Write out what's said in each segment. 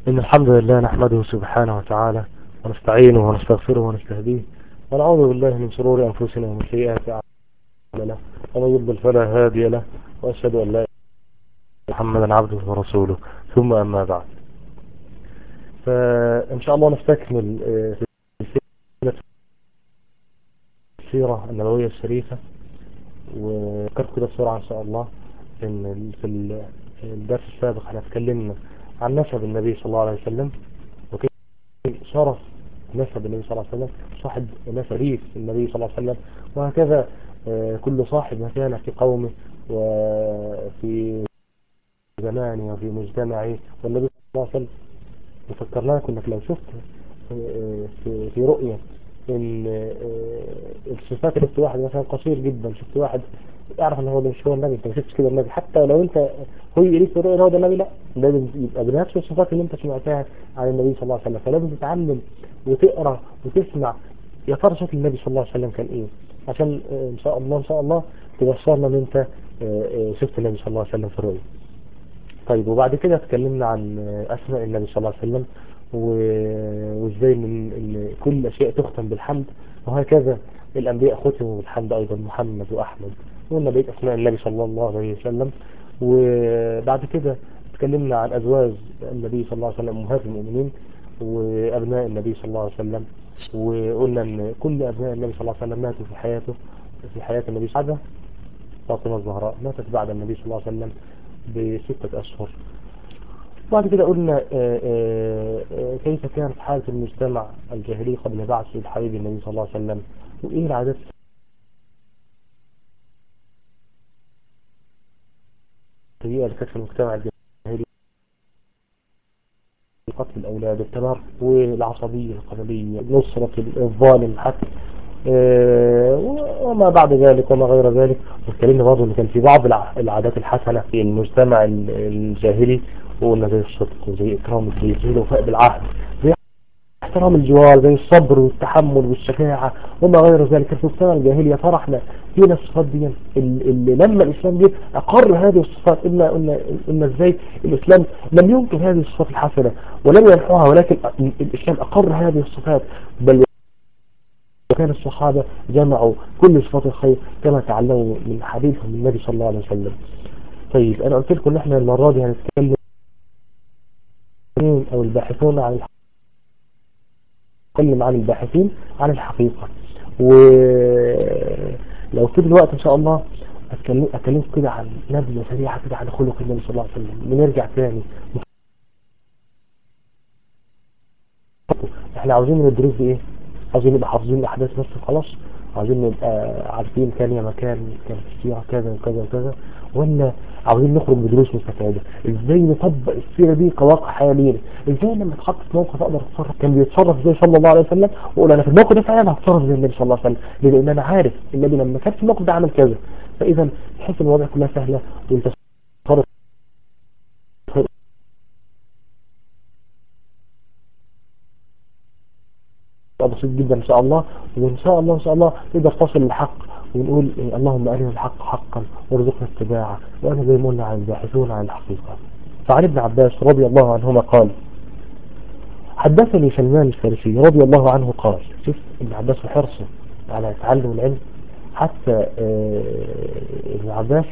إن الحمد لله نحمده سبحانه وتعالى ونستعينه ونستغفره ونستهديه ونعوذ بالله من شرور أنفسنا ومن سيئات أعمالنا ومن يضلل فلا هادي له وأشهد أن لا إله إلا محمدا عبده ورسوله ثم أما بعد فإن شاء الله نستكمل في السيرة النبوية الشريفة وذكرت كده بسرعة إن شاء الله إن في الدرس السابق احنا اتكلمنا عن نسب النبي صلى الله عليه وسلم وكيف شرف نسب النبي صلى الله عليه وسلم صاحب نسب ريف النبي صلى الله عليه وسلم وهكذا كل صاحب مكانه في قومه وفي زمانه وفي مجتمعه والنبي صلى الله عليه وسلم وفكرناك انك لو شفت في, في رؤية ان الصفات شفت واحد مثلا قصير جدا شفت واحد اعرف ان هو ده مش هو النبي انت ما شفتش كده النبي حتى لو انت هو يريد في الرؤية هو ده النبي لا لازم يبقى بنفس الصفات اللي انت سمعتها عن النبي صلى الله عليه وسلم فلازم تتعلم وتقرا وتسمع يا ترى شكل النبي صلى الله عليه وسلم كان ايه عشان ان شاء الله ان شاء الله تبشرنا ان انت شفت النبي صلى الله عليه وسلم في الرؤية طيب وبعد كده اتكلمنا عن اسماء النبي صلى الله عليه وسلم وازاي ان كل الاشياء تختم بالحمد وهكذا الانبياء ختموا بالحمد ايضا محمد واحمد وقلنا بقيت اسماء النبي صلى الله عليه وسلم وبعد كده اتكلمنا عن ازواج النبي صلى الله عليه وسلم امهات المؤمنين وابناء النبي صلى الله عليه وسلم وقلنا ان كل ابناء النبي صلى الله عليه وسلم ماتوا في حياته في حياة النبي صلى الله عليه وسلم فاطمة الزهراء ماتت بعد النبي صلى الله عليه وسلم بستة اشهر بعد كده قلنا آآ آآ كيف كانت حالة المجتمع الجاهلي قبل بعث الحبيب النبي صلى الله عليه وسلم وإيه العادات السيئة اللي كانت في المجتمع الجاهلي قتل الأولاد التمر والعصبية القبلية نصرة الظالم حتى وما بعد ذلك وما غير ذلك واتكلمنا برضه ان كان في بعض العادات الحسنة في المجتمع الجاهلي وقلنا زي الصدق وزي إكرام الضيف زي الوفاء بالعهد زي احترام الجوار زي الصبر والتحمل والشجاعة وما غير ذلك في المجتمع الجاهلي فرحنا فينا الصفات دي اللي لما الإسلام جه أقر هذه الصفات إلا قلنا قلنا إزاي الإسلام لم ينكر هذه الصفات الحسنة ولم ينحوها ولكن الإسلام أقر هذه الصفات بل وكان الصحابة جمعوا كل صفات الخير كما تعلموا من حبيبهم النبي صلى الله عليه وسلم طيب أنا قلت لكم إن إحنا المرة دي هنتكلم او الباحثون عن نتكلم عن الباحثين عن الحقيقة ولو في الوقت ان شاء الله اتكلم اتكلم كده عن نبذة سريعة كده عن خلق النبي صلى الله عليه وسلم بنرجع تاني احنا عاوزين الدروس دي ايه عاوزين نبقى حافظين الاحداث بس خلاص عاوزين نبقى عارفين كان يا مكان كان في السيرة كذا وكذا وكذا ولا عاوزين نخرج بدروس مستفادة ازاي نطبق السيرة دي كواقع حياة لينا ازاي لما اتحط في موقف اقدر اتصرف كان بيتصرف زي صلى الله عليه وسلم واقول انا في الموقف ده فعلا هتصرف زي النبي صلى الله عليه وسلم لان انا عارف النبي لما كان في الموقف ده عمل كذا فاذا تحس ان الوضع كلها سهلة وانت تصرف بسيط جدا ان شاء الله وان شاء الله ان شاء الله نقدر تصل للحق ونقول إيه اللهم أرنا الحق حقا وارزقنا اتباعه وأنا زي ما قلنا عن الباحثون عن الحقيقة فعن ابن عباس رضي الله عنهما قال حدثني سلمان الفارسي رضي الله عنه قال شوف ابن عباس وحرصه على تعلم العلم حتى ابن عباس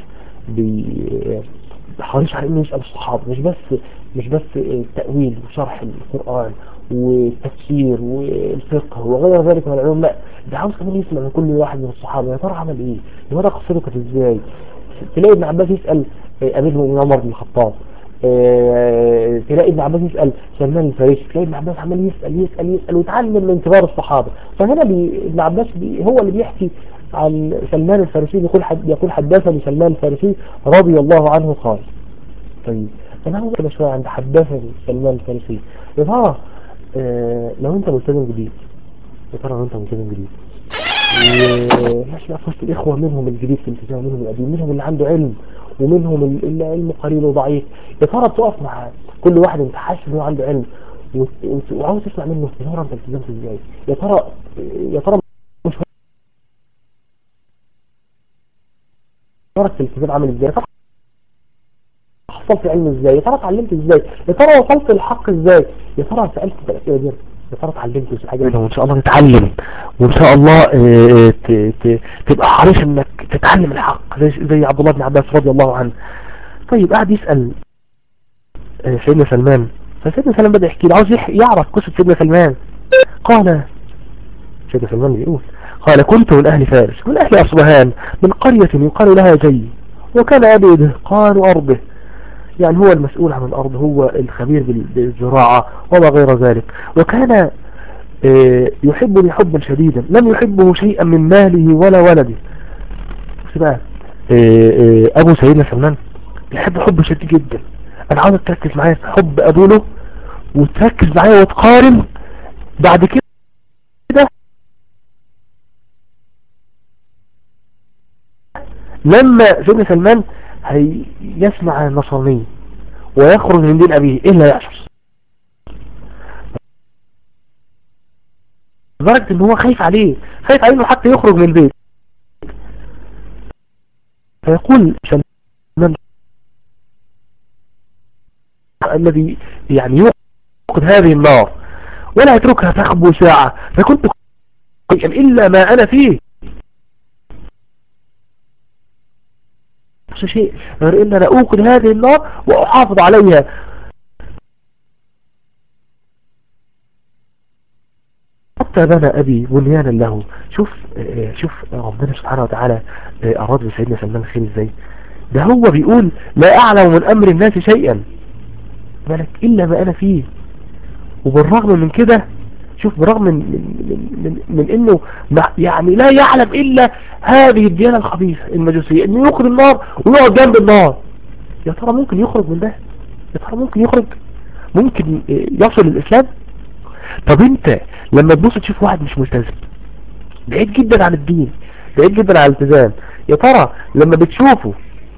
حريص على انه يسأل الصحابة مش بس مش بس التأويل وشرح القرآن والتفسير والفقه وغير ذلك من العلوم لا ده عاوز كمان يسمع من كل واحد من الصحابة يا ترى عمل ايه يا ترى قصته كانت ازاي تلاقي ابن عباس يسأل امير المؤمنين عمر بن الخطاب تلاقي ابن عباس يسأل سلمان الفارسي تلاقي ابن عباس عمال يسأل يسأل يسأل ويتعلم من كبار الصحابة فهنا بي ابن عباس بي هو اللي بيحكي عن سلمان الفارسي يقول حد يقول حدثني سلمان الفارسي رضي الله عنه قال طيب انا عاوز كده شويه عند حدثني سلمان الفارسي يا ترى اه لو انت ملتزم جديد يا ترى لو انت ملتزم جديد وماشي في وسط الاخوه منهم الجديد في الالتزام منهم القديم منهم اللي عنده علم ومنهم اللي علمه قليل وضعيف يا ترى بتقف مع كل واحد انت حاسس ان هو عنده علم وعاوز تسمع منه يا ترى انت التزمت ازاي يا ترى يا ترى مش ترى الالتزام عامل ازاي حصلت علم ازاي يا ترى اتعلمت ازاي يا ترى وصلت للحق ازاي يا ترى سالت الاسئله دي يا ترى اتعلمت حاجه منهم وان شاء الله تتعلم وان شاء الله اه ت- ت- تبقى حريص انك تتعلم الحق زي زي عبد الله بن عباس رضي الله عنه طيب قاعد يسال اه سيدنا سلمان فسيدنا سلمان بدا يحكي له عاوز يح- يعرف قصه سيدنا سلمان قال سيدنا سلمان بيقول قال كنت من أهل فارس من أهل أصبهان من قرية يقال لها جي وكان أبي دهقان أرضه يعني هو المسؤول عن الأرض هو الخبير بال- بالزراعة وما غير ذلك وكان آه، يحبني حبا شديدا لم يحبه شيئا من ماله ولا ولده بس بقى آه، آه، أبو سيدنا سلمان بيحب حب شديد جدا أنا عاوزك تركز معايا في حب أبوه له وتركز معايا وتقارن بعد كده لما سيدنا سلمان هي يسمع عن النصرانية ويخرج من دين أبيه إيه اللي هيحصل لدرجة ان هو خايف عليه خايف عليه انه حتى يخرج من البيت فيقول سلمان الذي يعني يوقد هذه النار ولا يتركها تخبو ساعة فكنت إلا ما أنا فيه نفس شيء غير ان انا اوقد هذه النار واحافظ عليها حتى بنى ابي بنيانا له شوف آه، شوف ربنا سبحانه وتعالى آه، اراد بسيدنا سلمان الخير ازاي ده هو بيقول لا اعلم من امر الناس شيئا بالك الا ما انا فيه وبالرغم من كده شوف برغم من من من, من انه ما- يعني لا يعلم الا هذه الديانة الخبيثة المجوسية انه يخرج النار ويقعد جنب النار يا ترى ممكن يخرج من ده يا ترى ممكن يخرج ممكن يصل للاسلام طب انت لما تبص تشوف واحد مش ملتزم بعيد جدا عن الدين بعيد جدا عن الالتزام يا ترى لما بتشوفه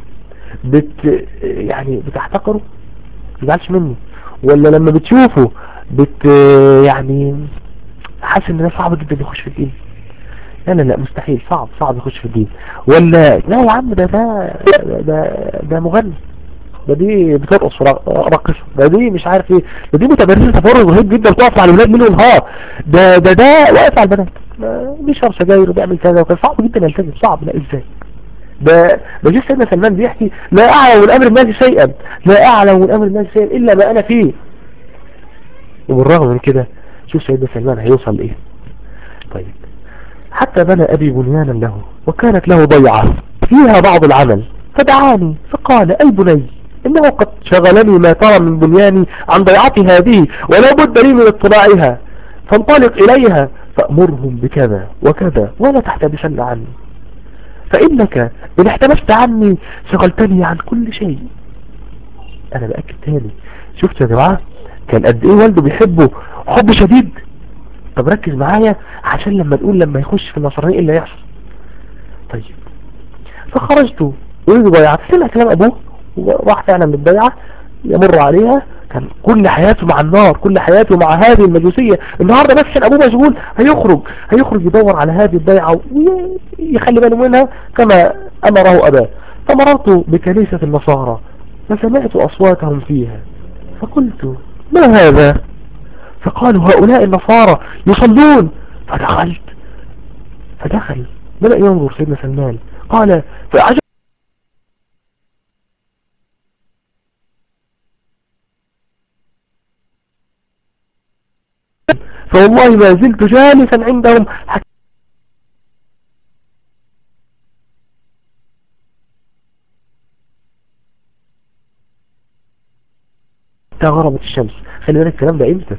بت يعني بتحتقره ما تزعلش منه ولا لما بتشوفه بت يعني حاسس ان ده صعب جدا يخش في الدين لا لا لا مستحيل صعب صعب يخش في الدين ولا لا يا عم ده ده ده, ده مغني ده دي بترقص را- راقصة ده دي مش عارف ايه ده دي متمرسة تفرج رهيب جدا بتقف على الولاد منه نهار ده ده ده واقف على البنات ده بيشرب سجاير وبيعمل كذا وكذا صعب جدا يلتزم صعب لا ازاي ده ده شوف سيدنا سلمان بيحكي لا اعلم من امر الناس شيئا لا اعلم من امر الناس شيئا الا ما انا فيه وبالرغم من كده شوف سيدنا سلمان هيوصل لايه طيب حتى بنى ابي بنيانا له وكانت له ضيعة فيها بعض العمل فدعاني فقال اي بني انه قد شغلني ما ترى من بنياني عن ضيعتي هذه ولا بد لي من اطلاعها فانطلق اليها فامرهم بكذا وكذا ولا تحتبسن عني فانك ان احتبست عني شغلتني عن كل شيء انا باكد تاني شفت يا جماعه كان قد ايه والده بيحبه حب شديد طب ركز معايا عشان لما نقول لما يخش في النصرانية ايه اللي هيحصل طيب فخرجت اريد ضيعت سمع كلام ابوه وراح فعلا بالبيعة يمر عليها كان كل حياته مع النار كل حياته مع هذه المجوسية النهاردة بس كان ابوه مشغول هيخرج هيخرج يدور على هذه البيعة ويخلي باله منها كما امره اباه فمررت بكنيسة النصارى فسمعت اصواتهم فيها فقلت ما هذا فقالوا هؤلاء النصارى يصلون فدخلت فدخل بدأ ينظر سيدنا سلمان قال فأعجب فوالله ما زلت جالسا عندهم حتى غربت الشمس خلي بالك الكلام ده امتى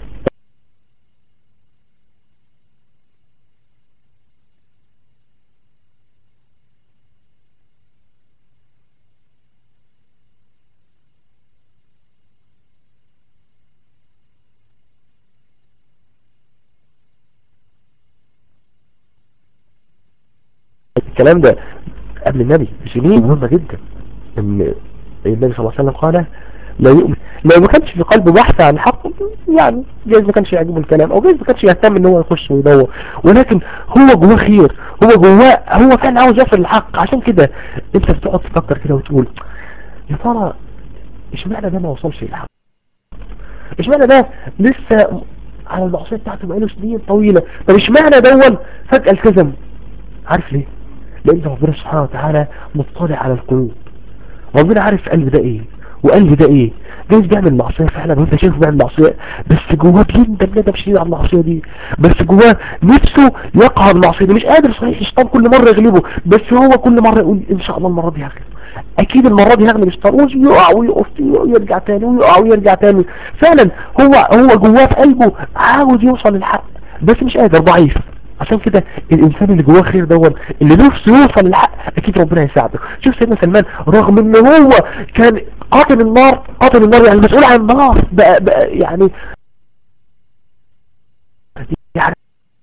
الكلام ده قبل النبي بسنين مهمة جدا ان النبي صلى الله عليه وسلم قال لا يؤمن لو ما كانش في قلبه بحث عن الحق يعني جايز ما كانش يعجبه الكلام او جايز ما كانش يهتم ان هو يخش ويدور ولكن هو جواه خير هو جواه هو فعلا عاوز يصل للحق عشان كده انت بتقعد تفكر كده وتقول يا ترى اشمعنى ده ما وصلش للحق اشمعنى ده لسه على المعصية بتاعته بقاله سنين طويلة طب اشمعنى دول فجأة التزم عارف ليه لان ربنا سبحانه وتعالى مطلع على القلوب ربنا عارف قلب ده ايه وقلب ده ايه جايز بيعمل معصية فعلا وانت شايفه بيعمل معصية بس جواه بيندم ندم شديد على المعصية دي بس جواه نفسه يقع المعصية دي مش قادر صحيح الشيطان كل مرة يغلبه بس هو كل مرة يقول ان شاء الله المرة دي هغلب اكيد المرة دي هغلب الشيطان ويقع ويقف ويرجع تاني ويقع ويرجع تاني فعلا هو هو جواه في قلبه عاوز يوصل للحق بس مش قادر ضعيف عشان كده الانسان اللي جواه خير دون اللي نفسه يوصل للحق اكيد ربنا يساعده شوف سيدنا سلمان رغم ان هو كان قاتل النار قاتل النار يعني مسؤول عن النار بقى, بقى يعني يعني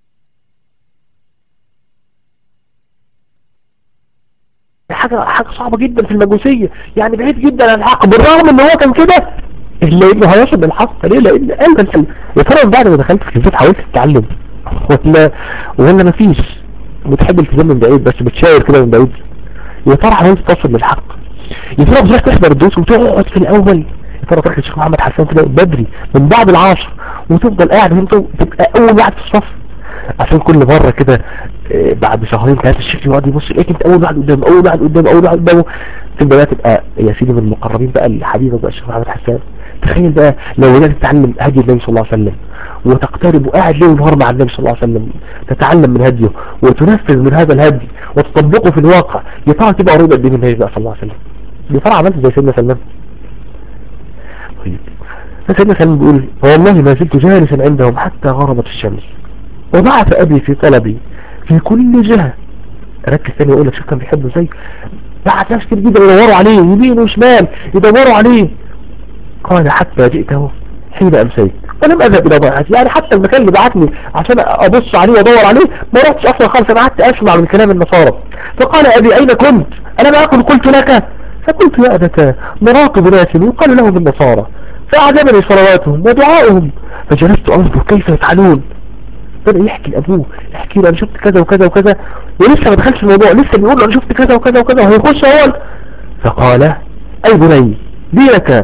حاجة حاجة صعبة جدا في المجوسية يعني بعيد جدا عن الحق بالرغم ان هو كان كده الا انه هيصل للحق ليه لان قلبا يا ترى بعد ما دخلت في البيت حاولت تتعلم ولا ولا مفيش بتحب التزام من بعيد بس بتشاور كده من بعيد يا ترى حاولت تصل للحق يا ترى بتروح تحضر الدروس وتقعد في الاول يا ترى تروح للشيخ محمد حسان كده بدري من بعد العصر وتفضل قاعد انت تبقى اول واحد في الصف عشان كل مرة كده بعد شهرين ثلاثة الشيخ يقعد يبص يلاقيك انت اول واحد قدام اول واحد قدام اول واحد قدامه تبقى بقى تبقى يا سيدي من المقربين بقى الحبيبه بقى الشيخ محمد حسان تخيل بقى لو بدات تتعلم هدي النبي صلى الله عليه وسلم وتقترب وقاعد ليل ونهار مع النبي صلى الله عليه وسلم تتعلم من هديه وتنفذ من هذا الهدي وتطبقه في الواقع يا ترى تبقى قريب قد ايه من النبي بقى صلى الله عليه وسلم يا ترى عملت زي سيدنا سلمان طيب سيدنا سلمان بيقول والله ما زلت جالسا عندهم حتى غربت الشمس وبعث ابي في طلبي في كل جهة ركز تاني واقول لك شوف كان بيحبه ازاي بعت ناس كتير جدا يدوروا عليه يمين وشمال يدوروا عليه قال حتى جئته حين امسيت ولم اذهب الى ضيعتي يعني حتى المكان اللي بعتني عشان ابص عليه وادور عليه ما رحتش اصلا خالص انا قعدت اسمع من كلام النصارى فقال ابي اين كنت انا ما اكن قلت لك فقلت يا ابتاه نراك بناس يقال لهم النصارى فاعجبني صلواتهم ودعائهم فجلست انظر كيف يفعلون بدأ يحكي لأبوه يحكي له أنا شفت كذا وكذا وكذا ولسه ما دخلش في الموضوع لسه بيقول له أنا شفت كذا وكذا وكذا وهيخش أول فقال أي بني دينك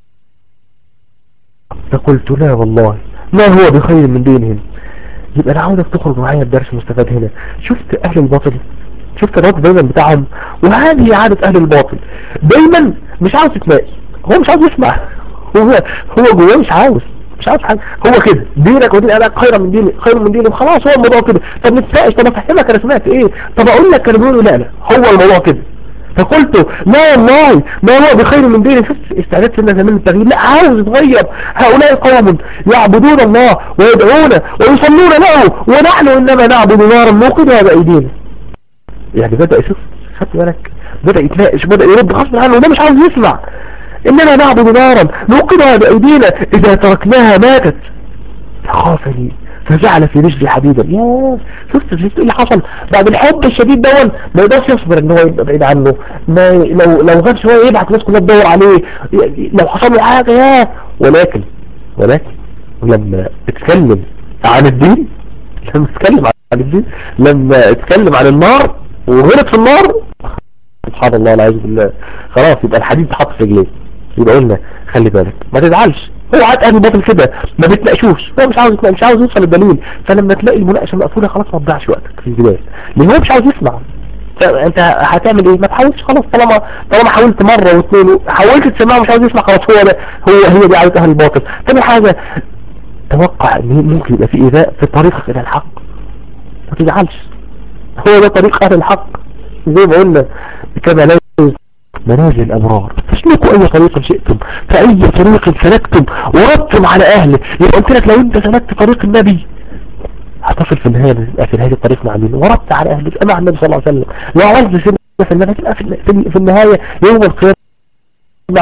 فقلت لا والله ما هو بخير من دينهم يبقى أنا عاوزك تخرج معايا الدرس مستفاد هنا شفت أهل الباطل شفت الرد دايما بتاعهم وهذه عادة أهل الباطل دايما مش عاوز يتناقش هو مش عاوز يسمع هو هو جواه مش عاوز مش عاوز حاجه هو كده دينك ودين انا خير من ديني خير من ديني خلاص هو الموضوع كده طب نتناقش طب افهمك انا سمعت ايه طب اقول لك كانوا بيقولوا لا لا هو الموضوع كده فقلت لا والله ما هو بخير من ديني شفت استعداد سنة زمان التغيير لا عاوز يتغير هؤلاء قوم يعبدون الله ويدعون ويصلون له ونحن انما نعبد نارا نوقدها بايدينا يعني بدأ يشوف خدت بالك بدأ يتناقش بدأ يرد غصب عنه وده مش عاوز يسمع اننا نعبد نارا نوقدها بايدينا اذا تركناها ماتت فخافني فجعل في رجلي حديدا يا شفت شفت ايه اللي حصل بعد الحب الشديد دون ما يقدرش يصبر ان هو يبقى بعيد عنه ما لو لو غاب شويه يبعت الناس كلها تدور عليه لو حصل له حاجه يا ولكن ولكن لما اتكلم عن الدين لما اتكلم عن الدين لما اتكلم عن النار وغلط في النار سبحان الله العزيز بالله خلاص يبقى الحديد اتحط في رجليه يبقى قلنا خلي بالك ما تزعلش هو عاد اهل الباطل كده ما بتناقشوش هو مش عاوز يتناقش مش عاوز يوصل للدليل فلما تلاقي المناقشه مقفوله خلاص ما تضيعش وقتك في البدايه لان هو مش عاوز يسمع انت هتعمل ايه ما تحاولش خلاص طالما طالما حاولت مره واثنين حاولت تسمعه مش عاوز يسمع خلاص هو ده هو هي دي عاده اهل الباطل تاني حاجه توقع ان ممكن يبقى في ايذاء في طريقك الى الحق ما تزعلش هو ده طريق اهل الحق زي ما قلنا كما لا منازل الأبرار فاسلكوا أي طريق شئتم فأي طريق سلكتم وردتم على أهله يبقى قلت لك لو أنت سلكت طريق النبي هتصل في النهاية في نهاية الطريق مع مين وردت على أهله تبقى مع النبي صلى الله عليه وسلم لو عرض سنة في النبي تبقى في النهاية يوم القيامة مع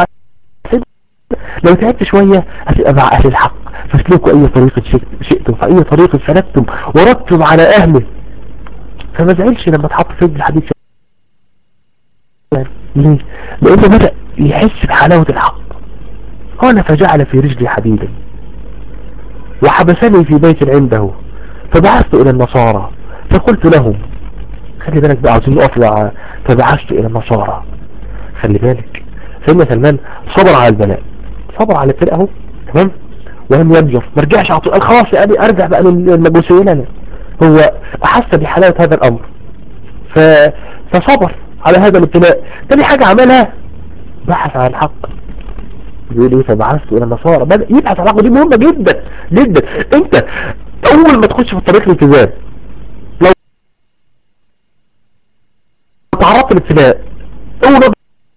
لو تعبت شوية هتبقى مع أهل الحق فاسلكوا أي طريق شئتم فأي طريق سلكتم وردتم على أهله فما زعلش لما تحط في الحديث ليه؟ لأنه بدأ يحس بحلاوة الحق قال فجعل في رجلي حديدا وحبسني في بيت عنده فبعثت إلى النصارى فقلت لهم خلي بالك بقى عاوزين نقف مع فبعثت إلى النصارى خلي بالك سيدنا سلمان صبر على البلاء صبر على الابتلاء اهو تمام ولم ينجر ما رجعش على طول قال خلاص يا ابي ارجع بقى للمجوسيين انا هو احس بحلاوه هذا الامر ف... فصبر على هذا الابتلاء تاني حاجة عملها بحث عن الحق بيقول ايه فبعثت الى النصارى بدأ يبحث عن الحق دي مهمة جدا جدا انت اول ما تخش في طريق الالتزام لو تعرضت للابتلاء اول ما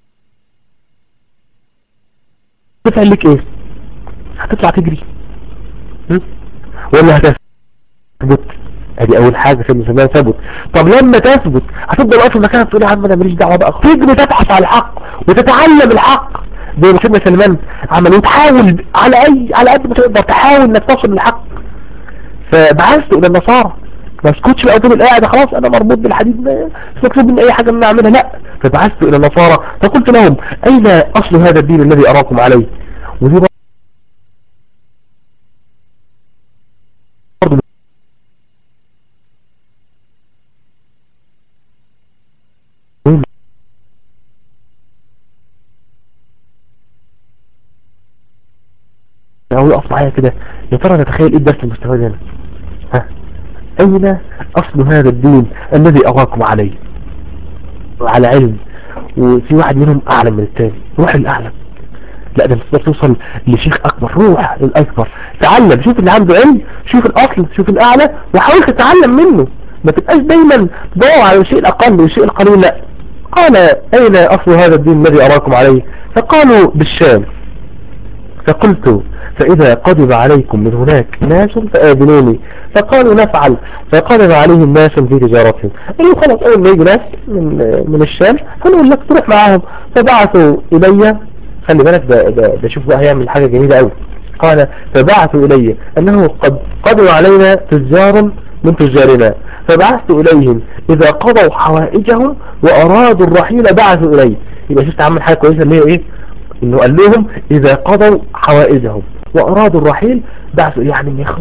تفعل لك ايه هتطلع تجري م? ولا هتثبت ادي اول حاجة في المسلمين ثبت طب لما تثبت هتفضل واقف في مكانك تقول يا عم انا ماليش دعوه بقى تجري تبحث على الحق وتتعلم الحق زي ما سيدنا سلمان عمل وتحاول على اي على قد ما تقدر تحاول انك تصل للحق فبعثت الى النصارى ما اسكتش بقى طول القاعد خلاص انا مربوط بالحديد مش مكتوب مني اي حاجه ان انا اعملها لا فبعثت الى النصارى فقلت لهم اين اصل هذا الدين الذي اراكم عليه ودي او يقف معايا كده يا ترى نتخيل ايه الدرس المستفاد هنا ها اين اصل هذا الدين الذي اراكم عليه على علم وفي واحد منهم اعلم من الثاني روح الاعلم لا ده تقدر توصل لشيخ اكبر روح للاكبر تعلم شوف اللي عنده علم شوف الاصل شوف الاعلى وحاول تتعلم منه ما تبقاش دايما تدور على الشيء الاقل والشيء القليل لا قال اين اصل هذا الدين الذي اراكم عليه فقالوا بالشام فقلت فإذا قدم عليكم من هناك ناس فآذنوني فقالوا نفعل فقدم عليهم ناس في تجارتهم قالوا خلاص أول ما يجي ناس من, من الشام هنقول لك تروح معاهم فبعثوا إلي خلي بالك ده, ده, ده شوف بقى هيعمل حاجة جميلة قوي قال فبعثوا إلي أنه قد قدم علينا تجار من تجارنا فبعثت إليهم إذا قضوا حوائجهم وأرادوا الرحيل بعثوا إلي يبقى شفت عمل حاجة كويسة اللي هي إيه إنه قال لهم إذا قضوا حوائجهم وأرادوا الرحيل بعثوا يعني يخلص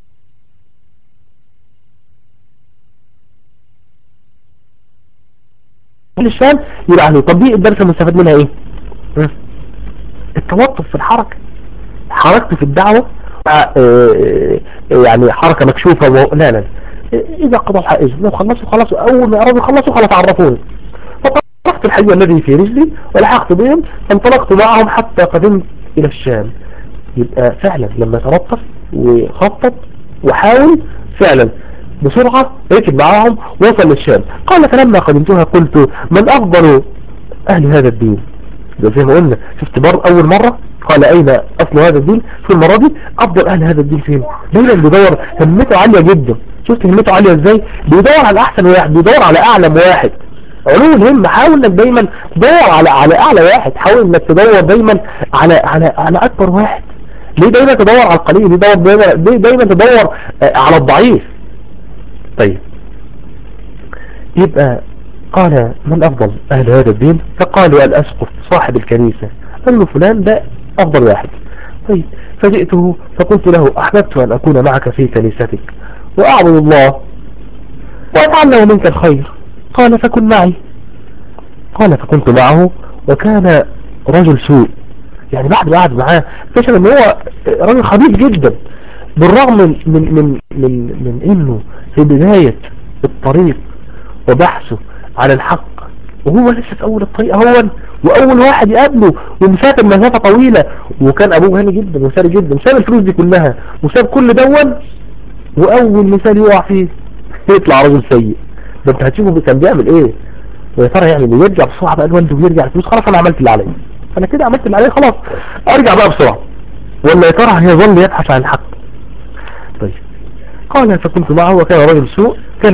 الشام يبقى له طب دي الدرس المستفاد منها ايه التوقف في الحركة حركته في الدعوة يعني حركة مكشوفة و... لا لا اذا قضوا الحائز لو خلصوا خلصوا اول ما ارادوا خلصوا خلاص عرفوني فطرقت الحي الذي في رجلي ولحقت بهم فانطلقت معهم حتى قدمت الى الشام يبقى فعلا لما تلطف وخطط وحاول فعلا بسرعة ركب معاهم وصل للشام قال فلما قدمتها قلت من أفضل أهل هذا الدين زي ما قلنا شفت بر أول مرة قال أين أصل هذا الدين في المرة دي أفضل أهل هذا الدين فين دايما بيدور همته عالية جدا شفت همته عالية ازاي بيدور على أحسن واحد بيدور على أعلم واحد علوم الهم حاول انك دايما تدور على على اعلى واحد حاول انك تدور دايما على على على اكبر واحد ليه دايما تدور على القليل ليه دايما دايما, دايما تدور على الضعيف طيب يبقى قال من افضل اهل هذا الدين فقالوا الاسقف صاحب الكنيسة قال له فلان ده افضل واحد طيب فجئته فقلت له احببت ان اكون معك في كنيستك واعبد الله واتعلم منك الخير قال فكن معي قال فكنت معه وكان رجل سوء يعني بعد ما قعد معاه اكتشف ان هو راجل خبيث جدا بالرغم من من من من, من انه في بداية الطريق وبحثه عن الحق وهو لسه في اول الطريق اهون واول واحد يقابله ومسافر مسافة طويلة وكان ابوه غني جدا وثري جدا ساب الفلوس دي كلها وساب كل دون واول مثال يقع فيه يطلع رجل سيء ده انت هتشوفه كان بيعمل ايه ويا ترى يعمل ايه يرجع بسرعة بقى لوالده ويرجع الفلوس خلاص انا عملت اللي عليا انا كده عملت اللي عليا خلاص ارجع بقى بسرعة ولا يا ترى هيظل يبحث عن الحق طيب قال فكنت معه وكان رجل سوء كان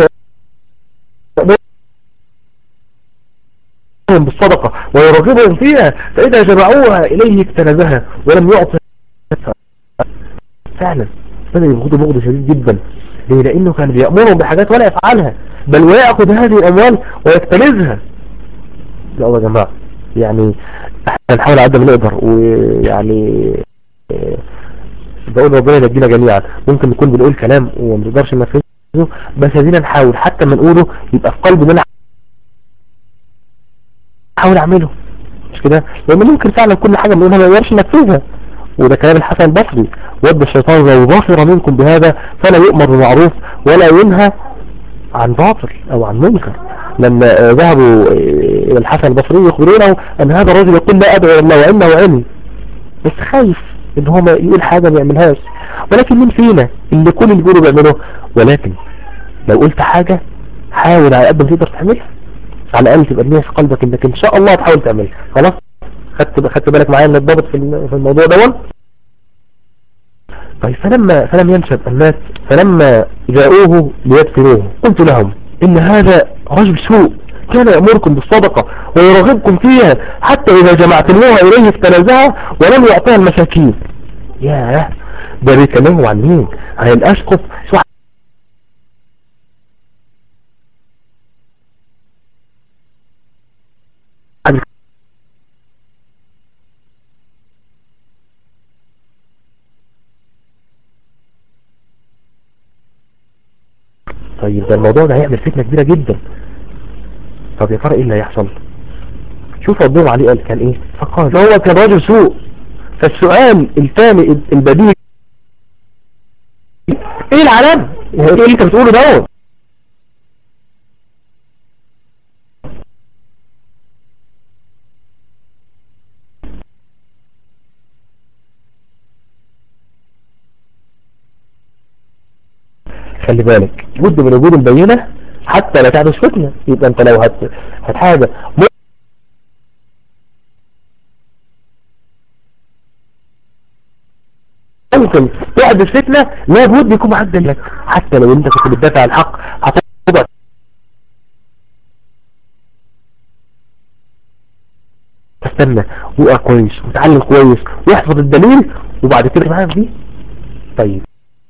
بالصدقة ويرغبهم فيها فإذا جمعوها إليه اكتنزها ولم يعطي فعلا بدأ يبغضوا بغض شديد جدا ليه لأنه كان بيأمرهم بحاجات ولا يفعلها بل ويأخذ هذه الأموال ويكتنزها لا يا جماعة يعني احنا نحاول على قد ما نقدر ويعني بقول ربنا ينجينا جميعا ممكن نكون بنقول كلام وما نقدرش ننفذه بس ادينا نحاول حتى ما نقوله يبقى في قلبنا انا احاول اعمله مش في ده لان ممكن فعلا كل حاجة بنقولها ما يقدرش ينفذها وده كلام الحسن البصري ود الشيطان لو ظافر منكم بهذا فلا يؤمر بمعروف ولا ينهى عن باطل او عن منكر لما آه، ذهبوا آه، الى الحسن البصري يخبرونه ان هذا الرجل يقول لا ادعو الى الله وانه علمي بس خايف ان هو ما يقول حاجة ما يعملهاش ولكن مين فينا اللي كل اللي بيقولوا بيعمله ولكن لو قلت حاجة حاول على قد ما تقدر تعملها على الاقل تبقى النية في قلبك انك ان شاء الله تحاول تعملها خلاص خدت خدت بالك معايا من الضابط في الم- في الموضوع ده طيب فلما فلم ينشب الناس فلما جاءوه ليدفنوه قلت لهم ان هذا رجل سوء كان يأمركم بالصدقة ويرغبكم فيها حتى إذا جمعتموها إليه افتنزها ولم يعطيها المساكين ياه ده بيتكلموا عن مين عن الأسقف صح طيب ده الموضوع ده هيعمل فتنة كبيرة جدا طب يا ترى ايه اللي هيحصل شوف ردهم عليه قال كان ايه فقال هو كان راجل سوء فالسؤال الثاني البديهي ايه العلامة ايه اللي انت بتقوله دوت خلي بالك بد من وجود البينة حتى لا تحدث فتنة يبقى انت لو هت هت حاجة ممكن تحدث فتنة لابد يكون معاك دليل حتى لو انت كنت بتدافع عن الحق هتوضع تستنى وقع كويس وتعلم كويس واحفظ الدليل وبعد كده معاك دي طيب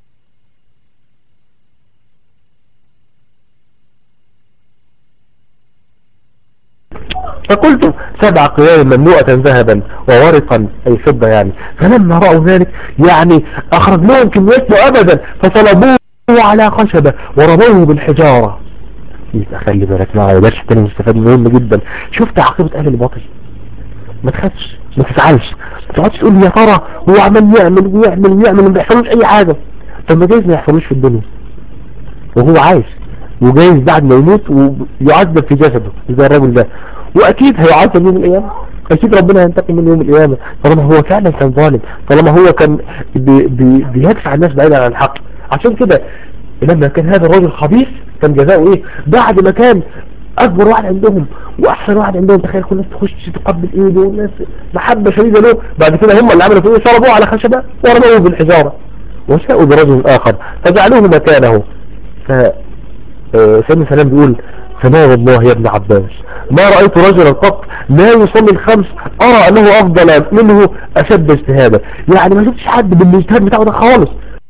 فقلت سبع قيام مملوءة ذهبا وورقا أي فضة يعني فلما رأوا ذلك يعني أخرجناهم كميات أبدا فصلبوه على خشبة ورموه بالحجارة يبقى خلي بالك معايا درس تاني مستفاد مهم جدا شفت عاقبة أهل الباطل ما تخافش ما تزعلش ما تقعدش تقول يا ترى هو عمال يعمل ويعمل ويعمل وما بيحصلوش أي حاجة طب ما جايز ما يحصلوش في الدنيا وهو عايش وجايز بعد ما يموت ويعذب في جسده زي الراجل ده واكيد هيعذب يوم القيامة اكيد ربنا هينتقم منه يوم القيامة طالما هو فعلا كان ظالم طالما هو كان بي بي بيدفع الناس بعيدا عن الحق عشان كده لما كان هذا الرجل خبيث كان جزاؤه ايه بعد ما كان اكبر واحد عندهم واحسن واحد عندهم تخيل كل الناس تخش تقبل ايده والناس محبة شديدة له بعد كده هم اللي عملوا فيه صلبوه على خشبة ورموه بالحجارة وشاءوا برجل اخر فجعلوه مكانه ف سيدنا سلام بيقول فما والله يا ابن عباس ما رأيت رجلا قط لا يصلي الخمس أرى أنه أفضل منه أشد اجتهادا يعني ما شفتش حد بالاجتهاد بتاعه ده خالص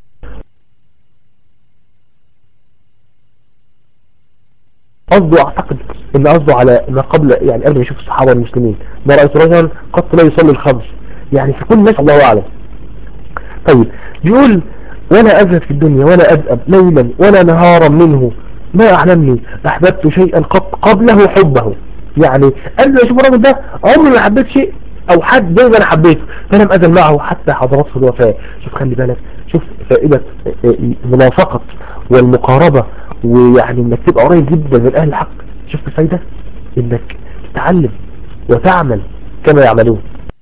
قصده أعتقد إن قصده على ما قبل يعني قبل ما يشوف الصحابة المسلمين ما رأيت رجلا قط لا يصلي الخمس يعني في كل الناس الله أعلم طيب بيقول ولا أزهد في الدنيا ولا أذأب ليلا ولا نهارا منه ما أعلمني أحببت شيئا قط قبله حبه يعني قبل ما أشوف الراجل ده عمري ما حبيت شيء أو حد زي ما أنا حبيته فلم أزل معه حتى حضرته الوفاة شوف خلي بالك شوف فائدة المنافقة والمقاربة ويعني انك تبقى قريب جدا من أهل الحق شفت الفايدة انك تتعلم وتعمل كما يعملون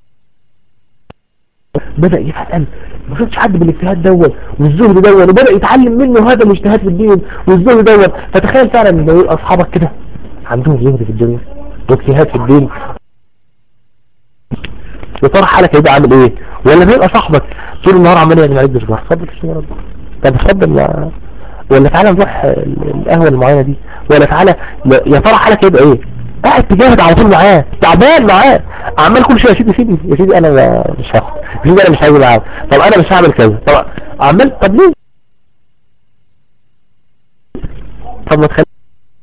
بدأ يفعل ما شفتش حد بالاجتهاد دون والزهد دون وبدأ يتعلم منه هذا الاجتهاد في الدين والزهد دون فتخيل فعلا ان يبقى اصحابك كده عندهم زهد في الدنيا واجتهاد في الدين يا ترى حالك هيبقى عامل ايه ولا بيبقى صاحبك طول النهار عمال يعمل عليك بسجار اتفضل يا رب طب اتفضل يا ولا تعالى نروح القهوه المعينه دي ولا تعالى يا ترى حالك هيبقى ايه قاعد تجاهد على طول معاه تعبان معاه عمال كل شويه يا سيدي سيدي يا سيدي انا مش هاخد يا سيدي انا مش هاجي معاك طب انا مش هعمل كذا طب عمال طب ليه طب ما تخليك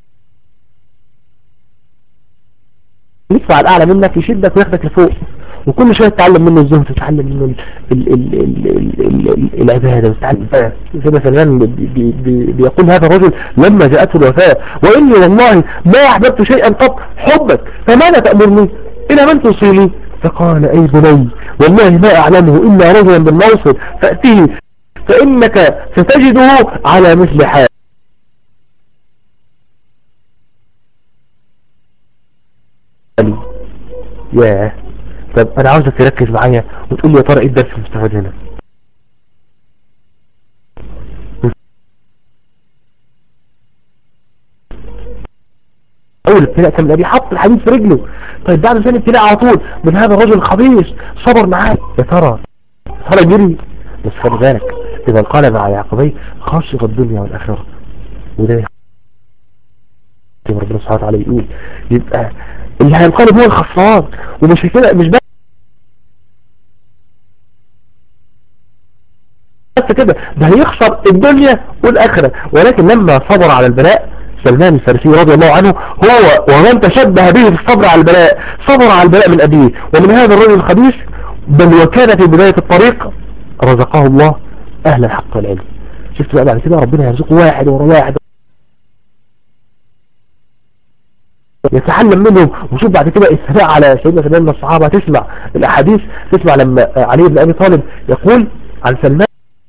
مع الاعلى منك يشدك وياخدك لفوق وكل شويه تتعلم منه الزهد تتعلم منه ال ال ال ال ال ال العباده وتتعلم سيدنا سلمان بي بي بيقول هذا الرجل لما جاءته الوفاه واني والله ما احببت شيئا قط حبك فماذا تامرني إلى من توصيني فقال أي بني والله ما أعلمه إلا رجلا بالموصل فأتيه فإنك ستجده على مثل حال ياه طب أنا عاوزك تركز معايا وتقول لي يا ترى إيه الدرس المستفاد هنا اول ابتلاء كان النبي حط الحديد في رجله طيب بعد ثاني ابتلاء على طول من هذا الرجل الخبيث صبر معاه يا ترى يا ترى جري بس خلي بالك اذا انقلب على عقبيه خسر الدنيا والاخره وده ربنا سبحانه وتعالى يقول يبقى اللي هينقلب هو الخسران ومش كده مش بس كده ده هيخسر الدنيا والاخره ولكن لما صبر على البلاء سلمان الفارسي رضي الله عنه هو ومن تشبه به في الصبر على البلاء صبر على البلاء من أبيه ومن هذا الرجل الخبيث بل وكان في بداية الطريق رزقه الله أهل الحق والعلم شفت بقى بعد كده ربنا يرزقه واحد ورا واحد يتعلم منهم وشوف بعد كده الثناء على سيدنا سلمان من الصحابة تسمع الأحاديث تسمع لما علي بن أبي طالب يقول عن سلمان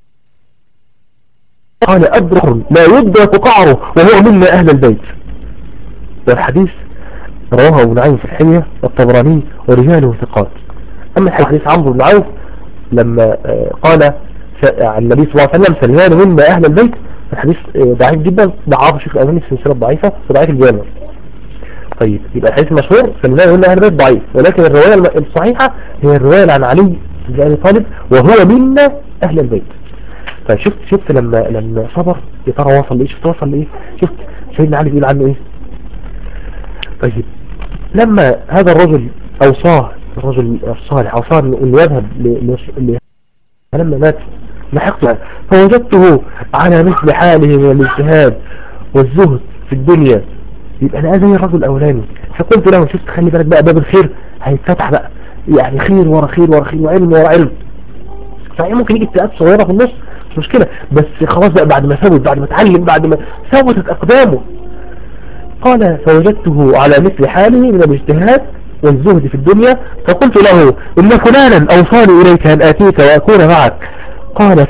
قال أبرح لا يدرك قعره وهو منا أهل البيت والحديث رواه ابو نعيم في الحلية والطبراني ورجاله ثقات أما الحديث عمرو بن عوف لما قال عن النبي صلى الله عليه وسلم سلمان منا أهل البيت الحديث ضعيف جدا ضعف الشيخ الألباني في سلسلة ضعيفة وضعيف الجامع طيب يبقى الحديث مشهور سلمان منا أهل البيت ضعيف ولكن الرواية الصحيحة هي الرواية عن علي بن أبي طالب وهو منا أهل البيت فشفت شفت لما لما صبر يا ترى وصل لايه شفت وصل لايه شفت سيدنا علي بيقول عنه ايه طيب لما هذا الرجل اوصاه الرجل الصالح اوصاه انه يذهب ل فلما مات لحقته فوجدته على مثل حاله من الاجتهاد والزهد في الدنيا يبقى انا زي الرجل الاولاني فقلت له شفت خلي بالك بقى باب الخير هيتفتح بقى يعني خير ورا خير ورا خير وعلم ورا علم صحيح ممكن يجي ابتلاءات صغيره في النص مش مشكلة بس خلاص بقى بعد ما ثبت بعد ما اتعلم بعد ما ثبتت أقدامه قال فوجدته على مثل حاله من الاجتهاد والزهد في الدنيا فقلت له إن فلانا أوصاني إليك أن آتيك وأكون معك قال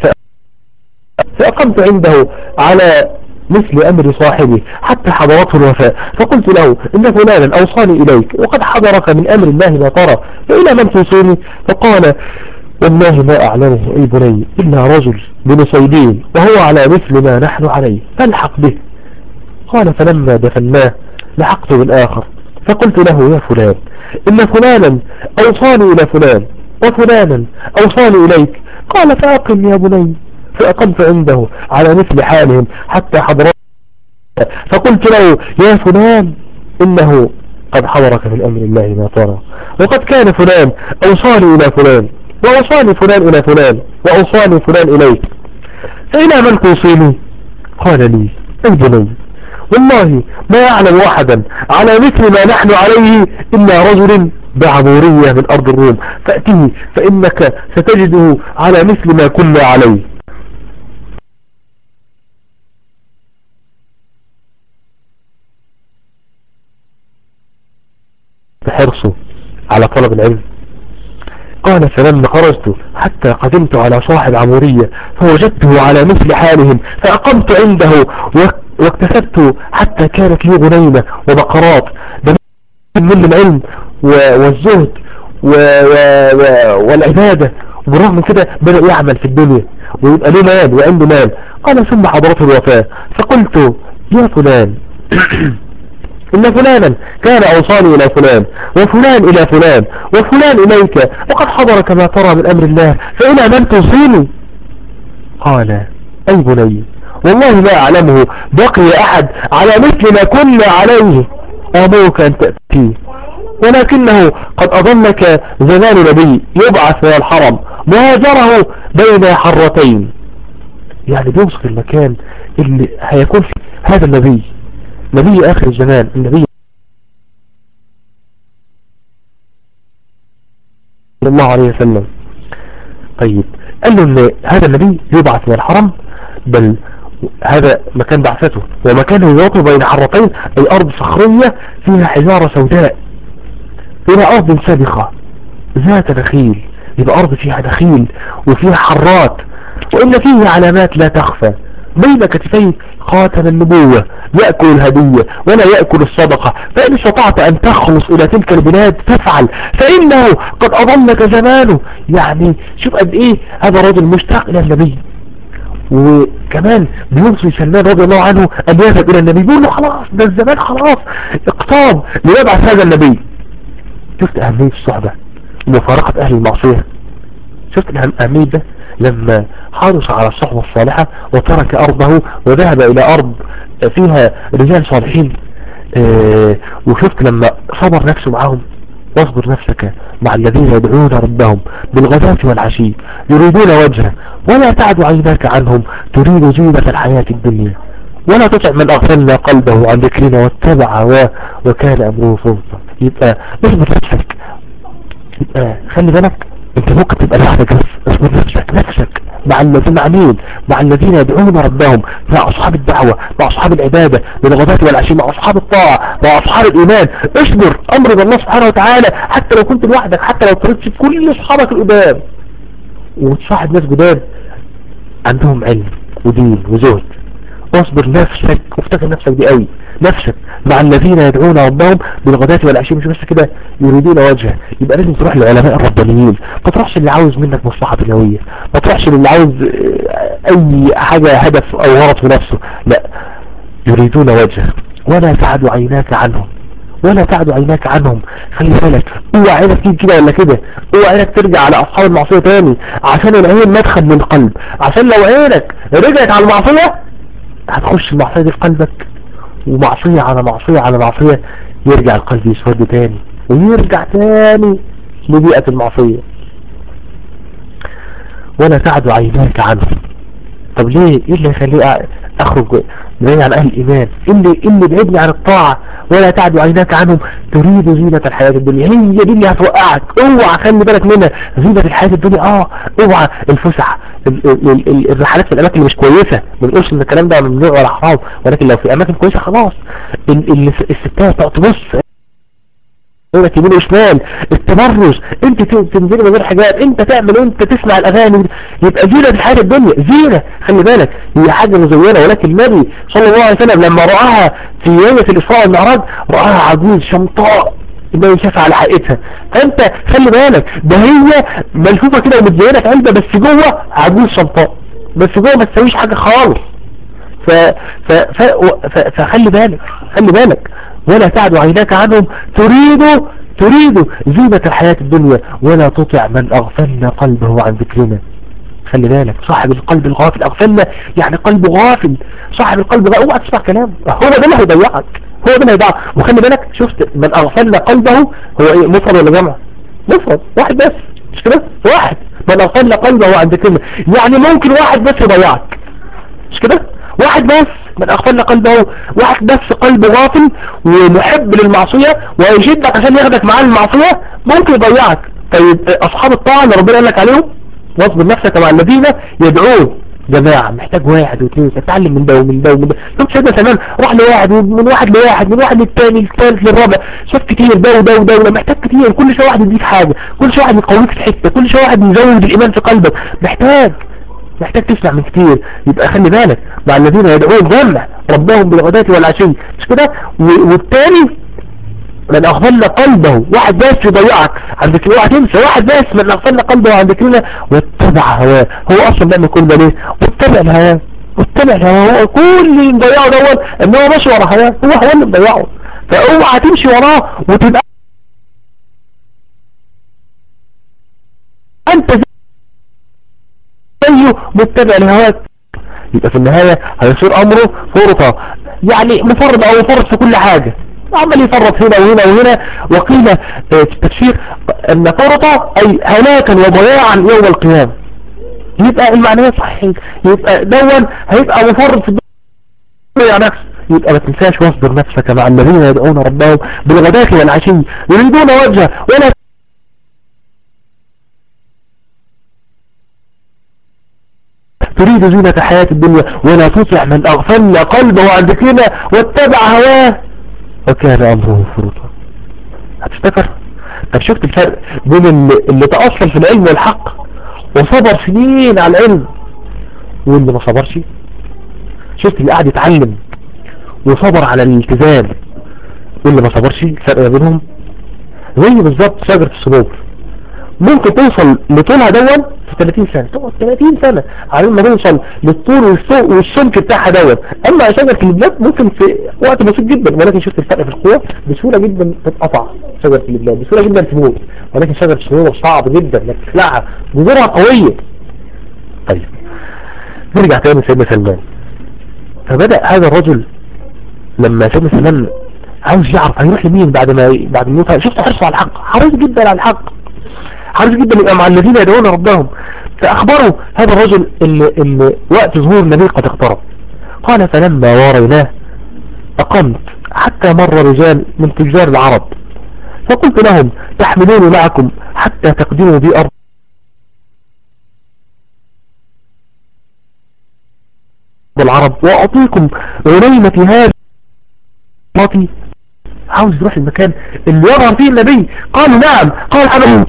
فأقمت عنده على مثل أمر صاحبي حتى حضرته الوفاء فقلت له إن فلانا أوصاني إليك وقد حضرك من أمر الله ما ترى فإلى من توصيني فقال والله ما أعلمه أي بني إلا رجل بنصيبين وهو على مثل ما نحن عليه فالحق به قال فلما دفناه لحقت بالآخر فقلت له يا فلان إن فلانا أوصاني إلى فلان وفلانا أوصاني إليك قال فأقم يا بني فأقمت عنده على مثل حالهم حتى حضرت فقلت له يا فلان إنه قد حضرك من أمر الله ما ترى وقد كان فلان أوصاني إلى فلان وأوصاني فلان إلى فلان وأوصاني فلان إليك فإلى من توصيني قال لي أي بني والله ما أعلم واحدا على مثل ما نحن عليه إلا رجل بعبورية من أرض الروم فأتيه فإنك ستجده على مثل ما كنا عليه حرصه على طلب العلم قال فلما خرجت حتى قدمت على صاحب عمورية فوجدته على مثل حالهم فأقمت عنده واكتسبت حتى كانت لي غنيمة وبقرات من العلم والزهد والعبادة وبالرغم من كده بدأ يعمل في الدنيا ويبقى له مال وعنده مال قال ثم حضرته الوفاة فقلت يا فلان إن فلانا كان أوصاني إلى فلان وفلان إلى فلان وفلان إليك وقد حضر كما ترى من أمر الله فإلى من توصيني قال أي بني والله لا أعلمه بقي أحد على مثل ما كنا عليه أمرك أن تأتي ولكنه قد أظنك زمان نبي يبعث من الحرم مهاجره بين حرتين يعني بيوصف المكان اللي هيكون فيه هذا النبي نبي آخر الزمان النبي صلى الله عليه وسلم طيب قال له ان هذا النبي يبعث من الحرم بل هذا مكان بعثته ومكانه يواطن بين حرتين اي ارض صخرية فيها حجارة سوداء إلى أرض سابقة ذات نخيل يبقى أرض فيها نخيل وفيها حرات وإن فيه علامات لا تخفى بين كتفيه خاتم النبوة يأكل الهدية ولا يأكل الصدقة فإن استطعت أن تخلص إلى تلك البلاد فافعل فإنه قد أضلك زمانه يعني شوف قد إيه هذا رجل مشتاق إلى النبي وكمان بيوصي سلمان رضي الله عنه أن يذهب إلى النبي بيقول له خلاص ده الزمان خلاص اقترب ليبعث هذا النبي شفت أهمية الصحبة ومفارقة أهل المعصية شفت أهمية ده لما حرص على الصحبة الصالحة وترك أرضه وذهب إلى أرض فيها رجال صالحين اه وشفت لما صبر نفسه معهم واصبر نفسك مع الذين يدعون ربهم بالغداة والعشي يريدون وجهه ولا تعد عيناك عنهم تريد زينة الحياة الدنيا ولا تطع من أغفلنا قلبه عن ذكرنا واتبع هواه وكان أمره فرطا يبقى اصبر نفسك يبقى خلي بالك انت ممكن تبقى لوحدك بس اصبر نفسك نفسك مع الذين مع مين مع الذين يدعون ربهم مع اصحاب الدعوة مع اصحاب العبادة بالغداة والعشي مع اصحاب الطاعة مع اصحاب الايمان اصبر امر الله سبحانه وتعالى حتى لو كنت لوحدك حتى لو طردت كل اصحابك القدام وتصاحب ناس جداد عندهم علم ودين وزهد واصبر نفسك وافتكر نفسك دي قوي نفسك مع الذين يدعون ربهم بالغداة والعشي مش بس كده يريدون وجهه يبقى لازم تروح للعلماء الربانيين ما تروحش اللي عاوز منك مصلحة دنيوية ما تروحش اللي عاوز اي حاجة هدف او غرض في نفسه لا يريدون وجهه ولا تعد عيناك عنهم ولا تعد عيناك عنهم خلي بالك اوعى عينك تيجي كده ولا كده اوعى عينك ترجع على اصحاب المعصية تاني عشان العين مدخل من القلب عشان لو عينك رجعت على المعصية هتخش المعصية دي في قلبك ومعصية على معصية على معصية يرجع القلب يسود تاني ويرجع تاني لبيئة المعصية ولا تعد عيناك عنه طب ليه ايه اللي يخليه اخرج بعيد عن اهل الايمان ايه اللي, إيه اللي بعدني عن الطاعة ولا تعد عيناك عنهم تريد زينة الحياة الدنيا هي دي اللي هتوقعك اوعى خلي بالك منها زينة الحياة الدنيا اه اوعى الفسح الرحلات في الاماكن اللي مش كويسة ما نقولش ان الكلام ده ممنوع ولا حرام ولكن لو في اماكن كويسة خلاص الستات تقعد تبص لك يمين وشمال التبرج انت تنزل من غير حاجات انت تعمل انت تسمع الاغاني يبقى زينة الحياة الدنيا زينة خلي بالك هي حاجة مزينة ولكن النبي صلى الله عليه وسلم لما رآها في يوم الاسراء والمعراج رآها عجوز شمطاء النبي شاف على حقيقتها فانت خلي بالك ده هي ملفوفة كده ومتزينة في علبة بس جوه عجوز شمطاء بس جوه ما تسويش حاجة خالص ف... ف... ف... ف... فخلي بالك خلي بالك ولا تعد عيناك عنهم تريد تريد زينة الحياة الدنيا ولا تطع من أغفلنا قلبه عن ذكرنا خلي بالك صاحب القلب الغافل أغفلنا يعني قلبه غافل صاحب القلب غافل اوعى تسمع كلام هو ده اللي هيضيعك هو ده اللي هيضيعك وخلي بالك شفت من أغفلنا قلبه هو ايه مفرد ولا جمع مفرد واحد بس مش كده واحد من أغفلنا قلبه عن ذكرنا يعني ممكن واحد بس يضيعك مش كده واحد بس من أغفلنا قلبه واحد بس قلبه غافل ومحب للمعصية ويشدك عشان ياخدك معاه المعصية ممكن يضيعك طيب أصحاب الطاعة اللي ربنا قال لك عليهم واصبر نفسك مع الذين يدعون جماعة محتاج واحد واثنين تتعلم من ده ومن ده ومن ده شوف سيدنا سلمان راح لواحد من واحد لواحد من واحد للثاني للثالث للرابع شاف كتير ده وده وده وده محتاج كتير كل شوية واحد يديك حاجة كل شوية واحد يقويك في حتة كل شوية واحد يزود الإيمان في قلبك محتاج محتاج تسمع من كتير يبقى خلي بالك مع الذين يدعون جمع ربهم بالغداة والعشي مش كده والتاني من أغفلنا قلبه واحد بس يضيعك عن ذكرنا اوعى تنسى واحد بس من أغفلنا قلبه عن ذكرنا واتبع هواه هو أصلا بيعمل كل ده ليه واتبع الهواه واتبع الهواه هو كل اللي مضيعه دول ان هو ماشي ورا هواه هو هو اللي مضيعه فاوعى تمشي وراه وتبقى انت زيه متبع لهواك يبقى في النهاية هيصير امره فرطة يعني مفرط او مفرط في كل حاجة عمال يفرط هنا وهنا وهنا وقيل في التفسير ان فرطة اي هلاكا وضياعا يوم القيامة يبقى المعنية صحيح يبقى دون هيبقى مفرط في الدنيا نفسه يبقى ما تنساش واصبر نفسك مع الذين يدعون ربهم بالغداة والعشي يريدون وجهه ولا تريد زينة حياة الدنيا ولا تطع من أغفلنا قلبه عن ذكرنا واتبع هواه وكان أمره فرطا هتفتكر طب شفت الفرق بين اللي, اللي تأصل في العلم والحق وصبر سنين على العلم واللي ما صبرش شفت اللي قاعد يتعلم وصبر على الالتزام واللي ما صبرش الفرق ما بينهم زي بالظبط شجرة الصبور ممكن توصل لطولها دون في 30 سنة تقعد 30 سنة على ما توصل للطول والسوق والسمك بتاعها دون اما شجرة اللبلاب ممكن في وقت بسيط جدا ولكن شفت الفرق في القوة بسهولة جدا تتقطع شجرة اللبلاب بسهولة جدا تموت ولكن شجرة الصبور صعب جدا انك تخلعها جذورها قوية طيب نرجع تاني سيدنا سلمان فبدأ هذا الرجل لما سيدنا سلمان عاوز يعرف هيروح لمين بعد ما بعد ما يموت شفت حرصه على الحق حريص جدا على الحق حريص جدا يبقى مع الذين يدعون ربهم فأخبروا هذا الرجل ان, إن وقت ظهور النبي قد اقترب قال فلما واريناه أقمت حتى مر رجال من تجار العرب فقلت لهم تحملوني معكم حتى تقدموا بي أرض العرب وأعطيكم غنيمة هذا عاوز يروح المكان اللي يظهر فيه النبي قالوا نعم قال حبيبي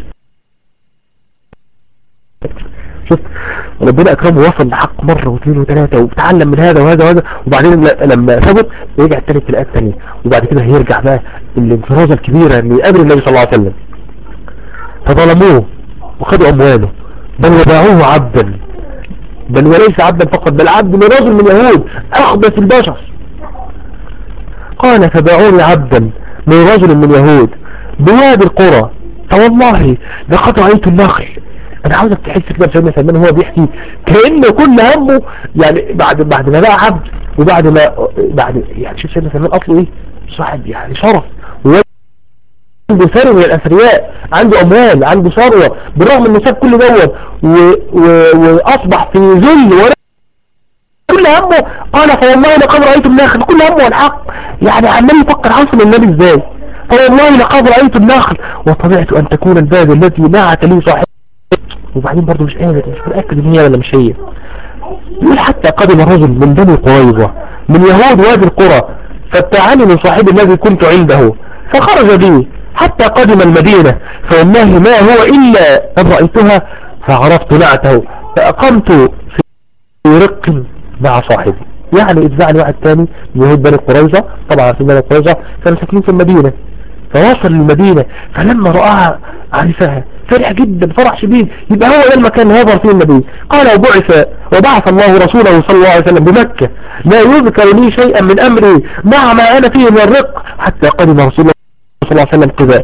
شوف ربنا اكرمه وصل لحق مرة واثنين وثلاثة وتعلم من هذا وهذا وهذا وبعدين لما ثبت رجع الثالث في الآية الثانية وبعد كده هيرجع بقى الانفرازة الكبيرة انه يقابل النبي صلى الله عليه وسلم فظلموه وخدوا امواله بل وباعوه عبدا بل وليس عبدا فقط بل عبد من رجل من يهود اخبث البشر قال فباعوني عبدا من رجل من يهود بوادي القرى فوالله لقد رأيت النخل انا عاوزك تحس كده بسيدنا سلمان هو بيحكي كأنه كل همه يعني بعد بعد ما بقى عبد وبعد ما بعد يعني شوف سيدنا سلمان اصله ايه صاحب يعني شرف عنده ثروة من الاثرياء عنده اموال عنده ثروة بالرغم انه ساب كل دوت واصبح في ذل ولا كل همه قال فوالله لقد رأيت النخل كل همه الحق يعني عمال يفكر حصل النبي ازاي فوالله لقد رأيت النخل وطبعت ان تكون الباب التي نعت لي صاحب وبعدين برضه مش قادر مش متأكد ان هي ولا مش هي يقول حتى قدم رجل من بني قريظة من يهود وادي القرى فابتعني من صاحبي الذي كنت عنده فخرج بي حتى قدم المدينة فوالله ما هو إلا أن رأيتها فعرفت نعته فأقمت في رق مع صاحبي يعني اتبعني واحد تاني يهود بني قريظة طبعا في بني قريظة كانوا ساكنين في المدينة فوصل للمدينة فلما رآها عرفها فرح جدا فرح شديد يبقى هو ده المكان اللي هيظهر فيه النبي قال وبعث وبعث الله رسوله صلى الله عليه وسلم بمكة لا يذكر لي شيئا من أمري مع ما أنا فيه من الرق حتى قدم رسول الله صلى الله عليه وسلم قباء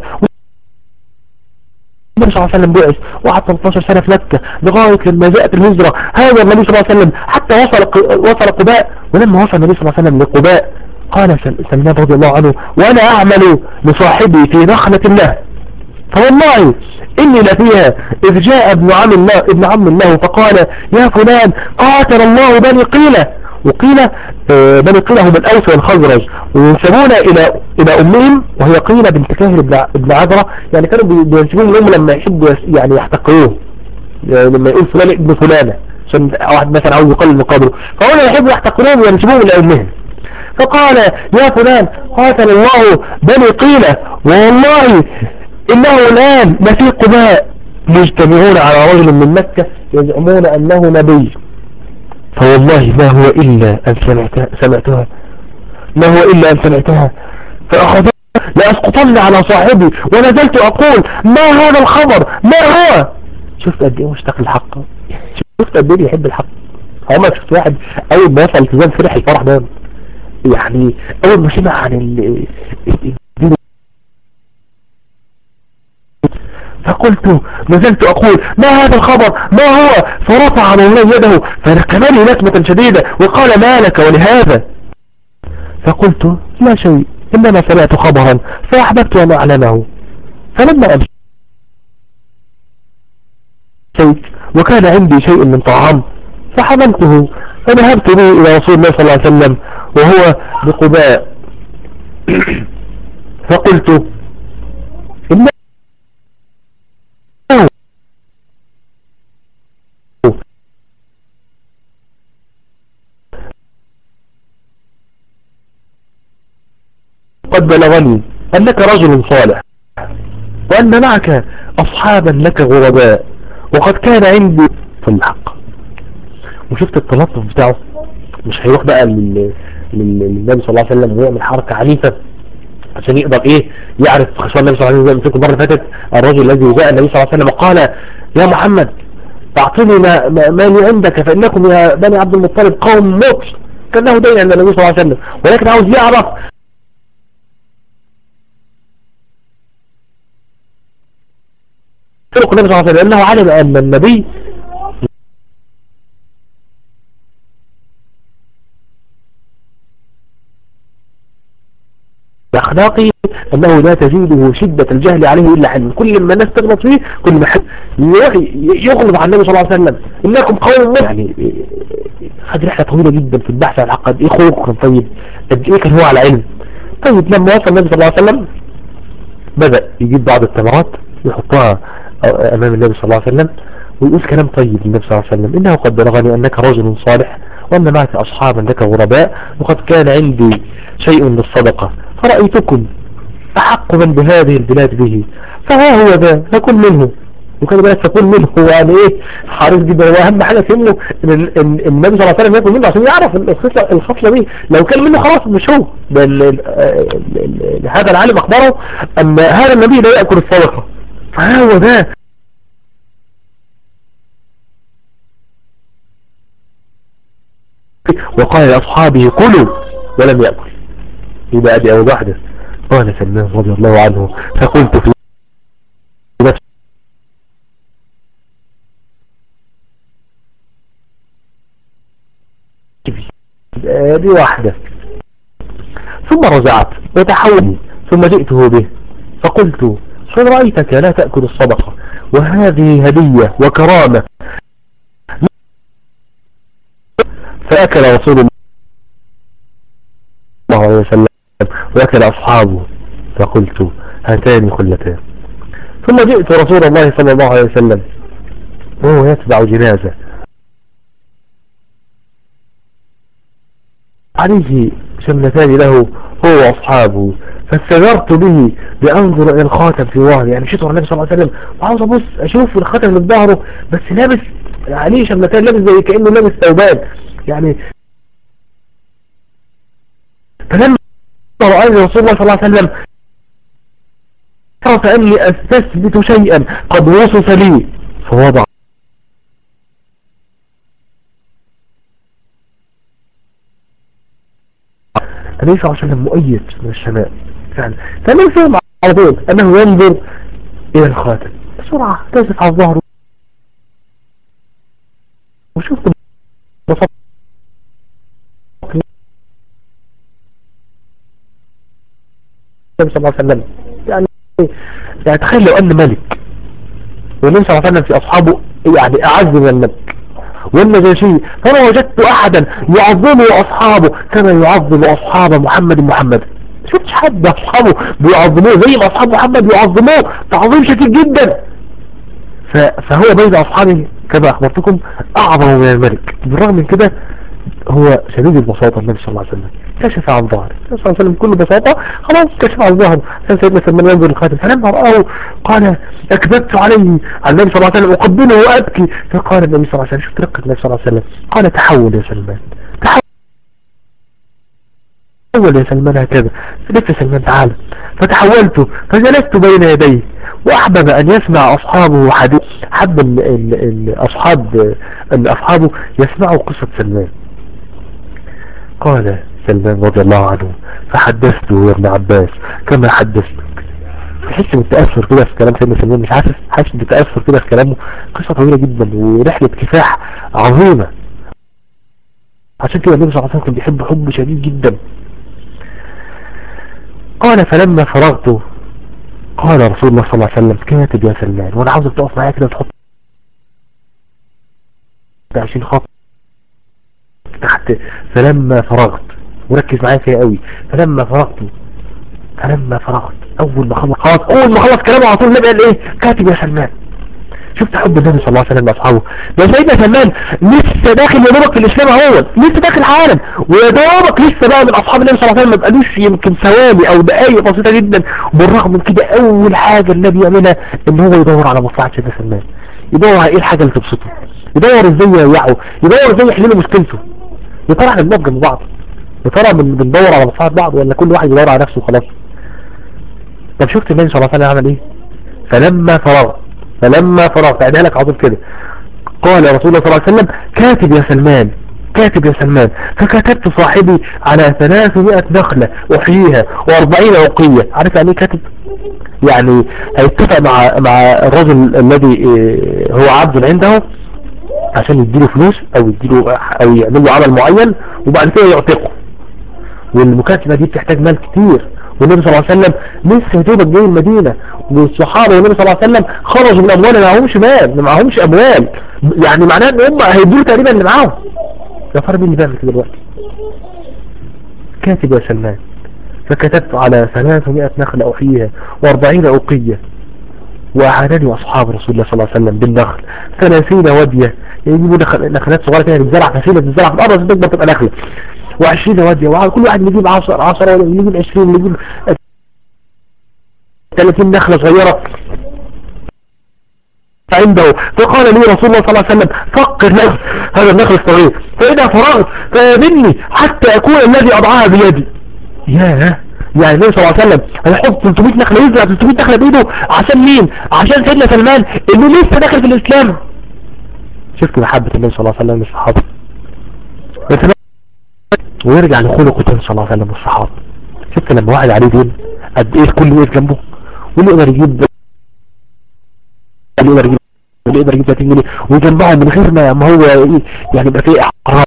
النبي صلى الله عليه وسلم بعث وقعد 13 سنة في مكة لغاية لما جاءت الهجرة هذا النبي صلى الله عليه وسلم حتى وصل وصل قباء ولما وصل النبي صلى الله عليه وسلم لقباء قال سلمان رضي الله عنه وانا اعمل لصاحبي في نخلة الله فوالله اني لفيها اذ جاء ابن عم الله ابن عم الله فقال يا فلان قاتل الله بني قيلة وقيل آه، بني قيلة هم الاوس والخزرج وينسبون الى الى امهم وهي قيلة بنت كاهر ابن عذرة يعني كانوا بينسبون لهم لما يحبوا يعني يحتقروه يعني لما يقول فلان ابن فلانة عشان واحد مثلا عاوز يقلل مقابله فهو يحبوا يحتقروهم وينسبوهم الى امهم فقال يا فلان قاتل الله بني قيلة والله إنه الآن لفي قباء مجتمعون على رجل من مكة يزعمون أنه نبي فوالله ما هو إلا أن سمعتها, سمعتها ما هو إلا أن سمعتها فأخذت لأسقطن على صاحبي ونزلت أقول ما هذا الخبر ما هو شفت قد إيه مشتاق الحق شفت قد إيه يحب الحق عمرك شفت واحد أول ما يصل التزام فرح الفرح ده يعني اول ما سمع عن ال فقلت نزلت اقول ما هذا الخبر ما هو فرفع مولاي يده فنكمني نسمة شديدة وقال ما لك ولهذا فقلت لا شيء انما سمعت خبرا فاحببت ان اعلمه فلما امشيت وكان عندي شيء من طعام فحملته فذهبت به الى رسول الله صلى الله عليه وسلم وهو بقباء فقلت إنه قد بلغني أنك رجل صالح وأن معك أصحابا لك غرباء وقد كان عندي في الحق وشفت التلطف بتاعه مش هيروح بقى لل... لل- للنبي صلى الله عليه وسلم ويعمل حركة عنيفة عشان يقدر ايه يعرف خشوع النبي صلى الله عليه وسلم في المرة اللي فاتت الرجل الذي جاء النبي صلى الله عليه وسلم وقال يا محمد تعطيني ما, ما, ما لي عندك فإنكم يا بني عبد المطلب قوم موت كأنه دين عند النبي صلى الله عليه وسلم ولكن عاوز يعرف طرق النبي صلى الله عليه وسلم لأنه علم أن النبي بأخلاقه أنه لا تزيده شدة الجهل عليه إلا حلم كل ما الناس تغلط فيه كل ما حد يغلط على النبي صلى الله عليه وسلم إنكم قوم يعني خد رحلة طويلة جدا في البحث عن الحق قد إيه خلق كان طيب قد إيه كان هو على علم طيب لما وصل النبي صلى الله عليه وسلم بدأ يجيب بعض التمرات يحطها أمام النبي صلى الله عليه وسلم ويقول كلام طيب للنبي صلى الله عليه وسلم إنه قد بلغني أنك رجل صالح وأن معك أصحابا لك غرباء وقد كان عندي شيء للصدقة فرأيتكم أحق من بهذه البلاد به فها هو ذا فكن منه وكان بالك فكن منه هو يعني ايه حريص جدا هو اهم حاجة فهمه ان ال- ان النبي صلى الله عليه وسلم ياكل منه عشان يعرف الخصلة الخصلة دي لو كان منه خلاص مش هو ده ال- ال- ال- ال- هذا العالم اخبره ان هذا النبي لا يأكل الصدقة فها هو ذا وقال لأصحابه كلوا ولم يأكل يبقى ادي اول واحدة قال سلمان رضي الله عنه فقلت في نفسي ادي واحدة ثم رجعت وتحولي ثم جئته به فقلت شو رأيتك لا تأكل الصدقة وهذه هدية وكرامة فأكل رسول الله عليه وسلم وأكل أصحابه فقلت هاتان خلتان ثم جئت رسول الله صلى الله عليه وسلم وهو يتبع جنازة عليه شملتان له هو وأصحابه فاستجرت به لأنظر إلى الخاتم في ظهري يعني مشيت ورا النبي صلى الله عليه وسلم وعاوز أبص أشوف الخاتم اللي في ظهره بس لابس عليه شملتان لابس زي كأنه لابس ثوبان يعني فلما رأيني رسول الله صلى الله عليه وسلم عرف أني أستثبت شيئا قد وصف لي فوضع النبي صلى الله عليه وسلم مؤيد من السماء فعلا فمن فهم على طول أنه ينظر إلى الخاتم بسرعة تزف على الظهر وشفت بصف النبي صلى الله عليه وسلم يعني يعني تخيل لو أن ملك والنبي صلى الله عليه وسلم في أصحابه يعني أعز من الملك والنجاشي فما وجدت أحدا يعظمه أصحابه كما يعظم أصحاب محمد محمد شفتش حد أصحابه بيعظموه زي ما أصحاب محمد يعظموه تعظيم شديد جدا ف- فهو بين أصحابه كما أخبرتكم أعظم من الملك بالرغم من كده هو شديد البساطة النبي صلى الله عليه وسلم كشف عن ظهره النبي صلى الله عليه وسلم بكل بساطة خلاص كشف عن ظهره كان سيدنا سلمان ينظر الخاتم فلما رآه قال أكذبت عليه على النبي صلى الله عليه وسلم أقبله وأبكي فقال النبي صلى الله عليه وسلم شفت رقة النبي صلى الله عليه وسلم قال تحول يا سلمان تحول يا سلمان هكذا فلف يا سلمان تعالى فتحولت فجلست بين يديه وأحبب أن يسمع أصحابه حديث حب ال ال ال أصحاب أن أصحابه يسمعوا قصة سلمان قال سلمان رضي الله عنه فحدثته يا ابن عباس كما حدثتك تحس بالتأثر كده في كلام سيدنا سلمان مش حاسس حاسس بتأثر كده في كلامه قصة طويلة جدا ورحلة كفاح عظيمة عشان كده النبي صلى الله عليه وسلم كان بيحب حب شديد جدا قال فلما فرغت قال رسول الله صلى الله عليه وسلم كاتب يا سلمان وانا عاوزك تقف معايا كده وتحط 20 خط تحت فلما فرغت وركز معايا فيها قوي فلما فرغت فلما فرغت اول ما خلص خلاص اول ما خلص كلامه على طول النبي قال ايه كاتب يا سلمان شفت حب النبي صلى الله عليه وسلم لاصحابه ده سيدنا سلمان لسه داخل يا دوبك في الاسلام اهو لسه داخل حالا ويا دوبك لسه بقى من اصحاب النبي صلى الله عليه وسلم ما بقالوش يمكن ثواني او دقائق بسيطه جدا وبالرغم من كده اول حاجه النبي يعملها ان هو يدور على مصلحه سيدنا سلمان يدور على ايه الحاجه اللي تبسطه يدور ازاي يريحه يدور ازاي يحل مشكلته يا ترى احنا بنقف جنب بعض يا ترى بن- بندور على مصلحه بعض ولا كل واحد يدور على نفسه وخلاص طب شفت النبي صلى الله عليه وسلم عمل ايه فلما فرغ فلما فرغ فعدها لك عظيم كده قال رسول الله صلى الله عليه وسلم كاتب يا سلمان كاتب يا سلمان فكتبت صاحبي على 300 نخلة أحييها و40 عقية عارف يعني ايه كاتب يعني هيتفق مع مع الرجل الذي آه، هو عبد عنده عشان يديله فلوس او يديله او يعمل له عمل معين وبعد كده يعتقه والمكاتبة دي بتحتاج مال كتير والنبي صلى الله عليه وسلم لسه يا دوبك جاي المدينة والصحابة والنبي صلى الله عليه وسلم خرجوا من اموال ما معهمش مال ما معهمش اموال يعني معناه ان هم هيدوا تقريبا اللي معاهم يا ترى مين اللي بيعمل كده دلوقتي كاتب يا سلمان فكتبت على 300 نخلة أحييها و40 أوقية وأعانني أصحاب رسول الله صلى الله عليه وسلم بالنخل 30 ودية يجيبوا نخل- نخلات صغيرة كده بتزرع فسيلة بتزرع في الأرض عشان تكبر تبقى نخلة و20 ودية وكل واحد يجيب 10 10 يجيب 20 يجيب 30 نخلة صغيرة عنده فقال لي رسول الله صلى الله عليه وسلم فقر له هذا النخل الصغير فإذا فرغت فيمني حتى أكون الذي أضعها بيدي ياه يعني النبي صلى الله عليه وسلم هيحط 300 نخلة يزرع 300 نخلة بإيده عشان مين عشان سيدنا سلمان اللي لسه داخل في الإسلام شفت محبة النبي صلى الله عليه وسلم للصحابة يتبع- ويرجع لخلقه تاني صلى الله عليه وسلم والصحابة شفت لما واحد عليه دين قد ايه الكل وقف جنبه واللي يقدر يجيب اللي يقدر يجيب اللي يقدر يجيب 30 جنيه ويجمعهم من غير ما ما هو إيه، يعني يبقى فيه احراج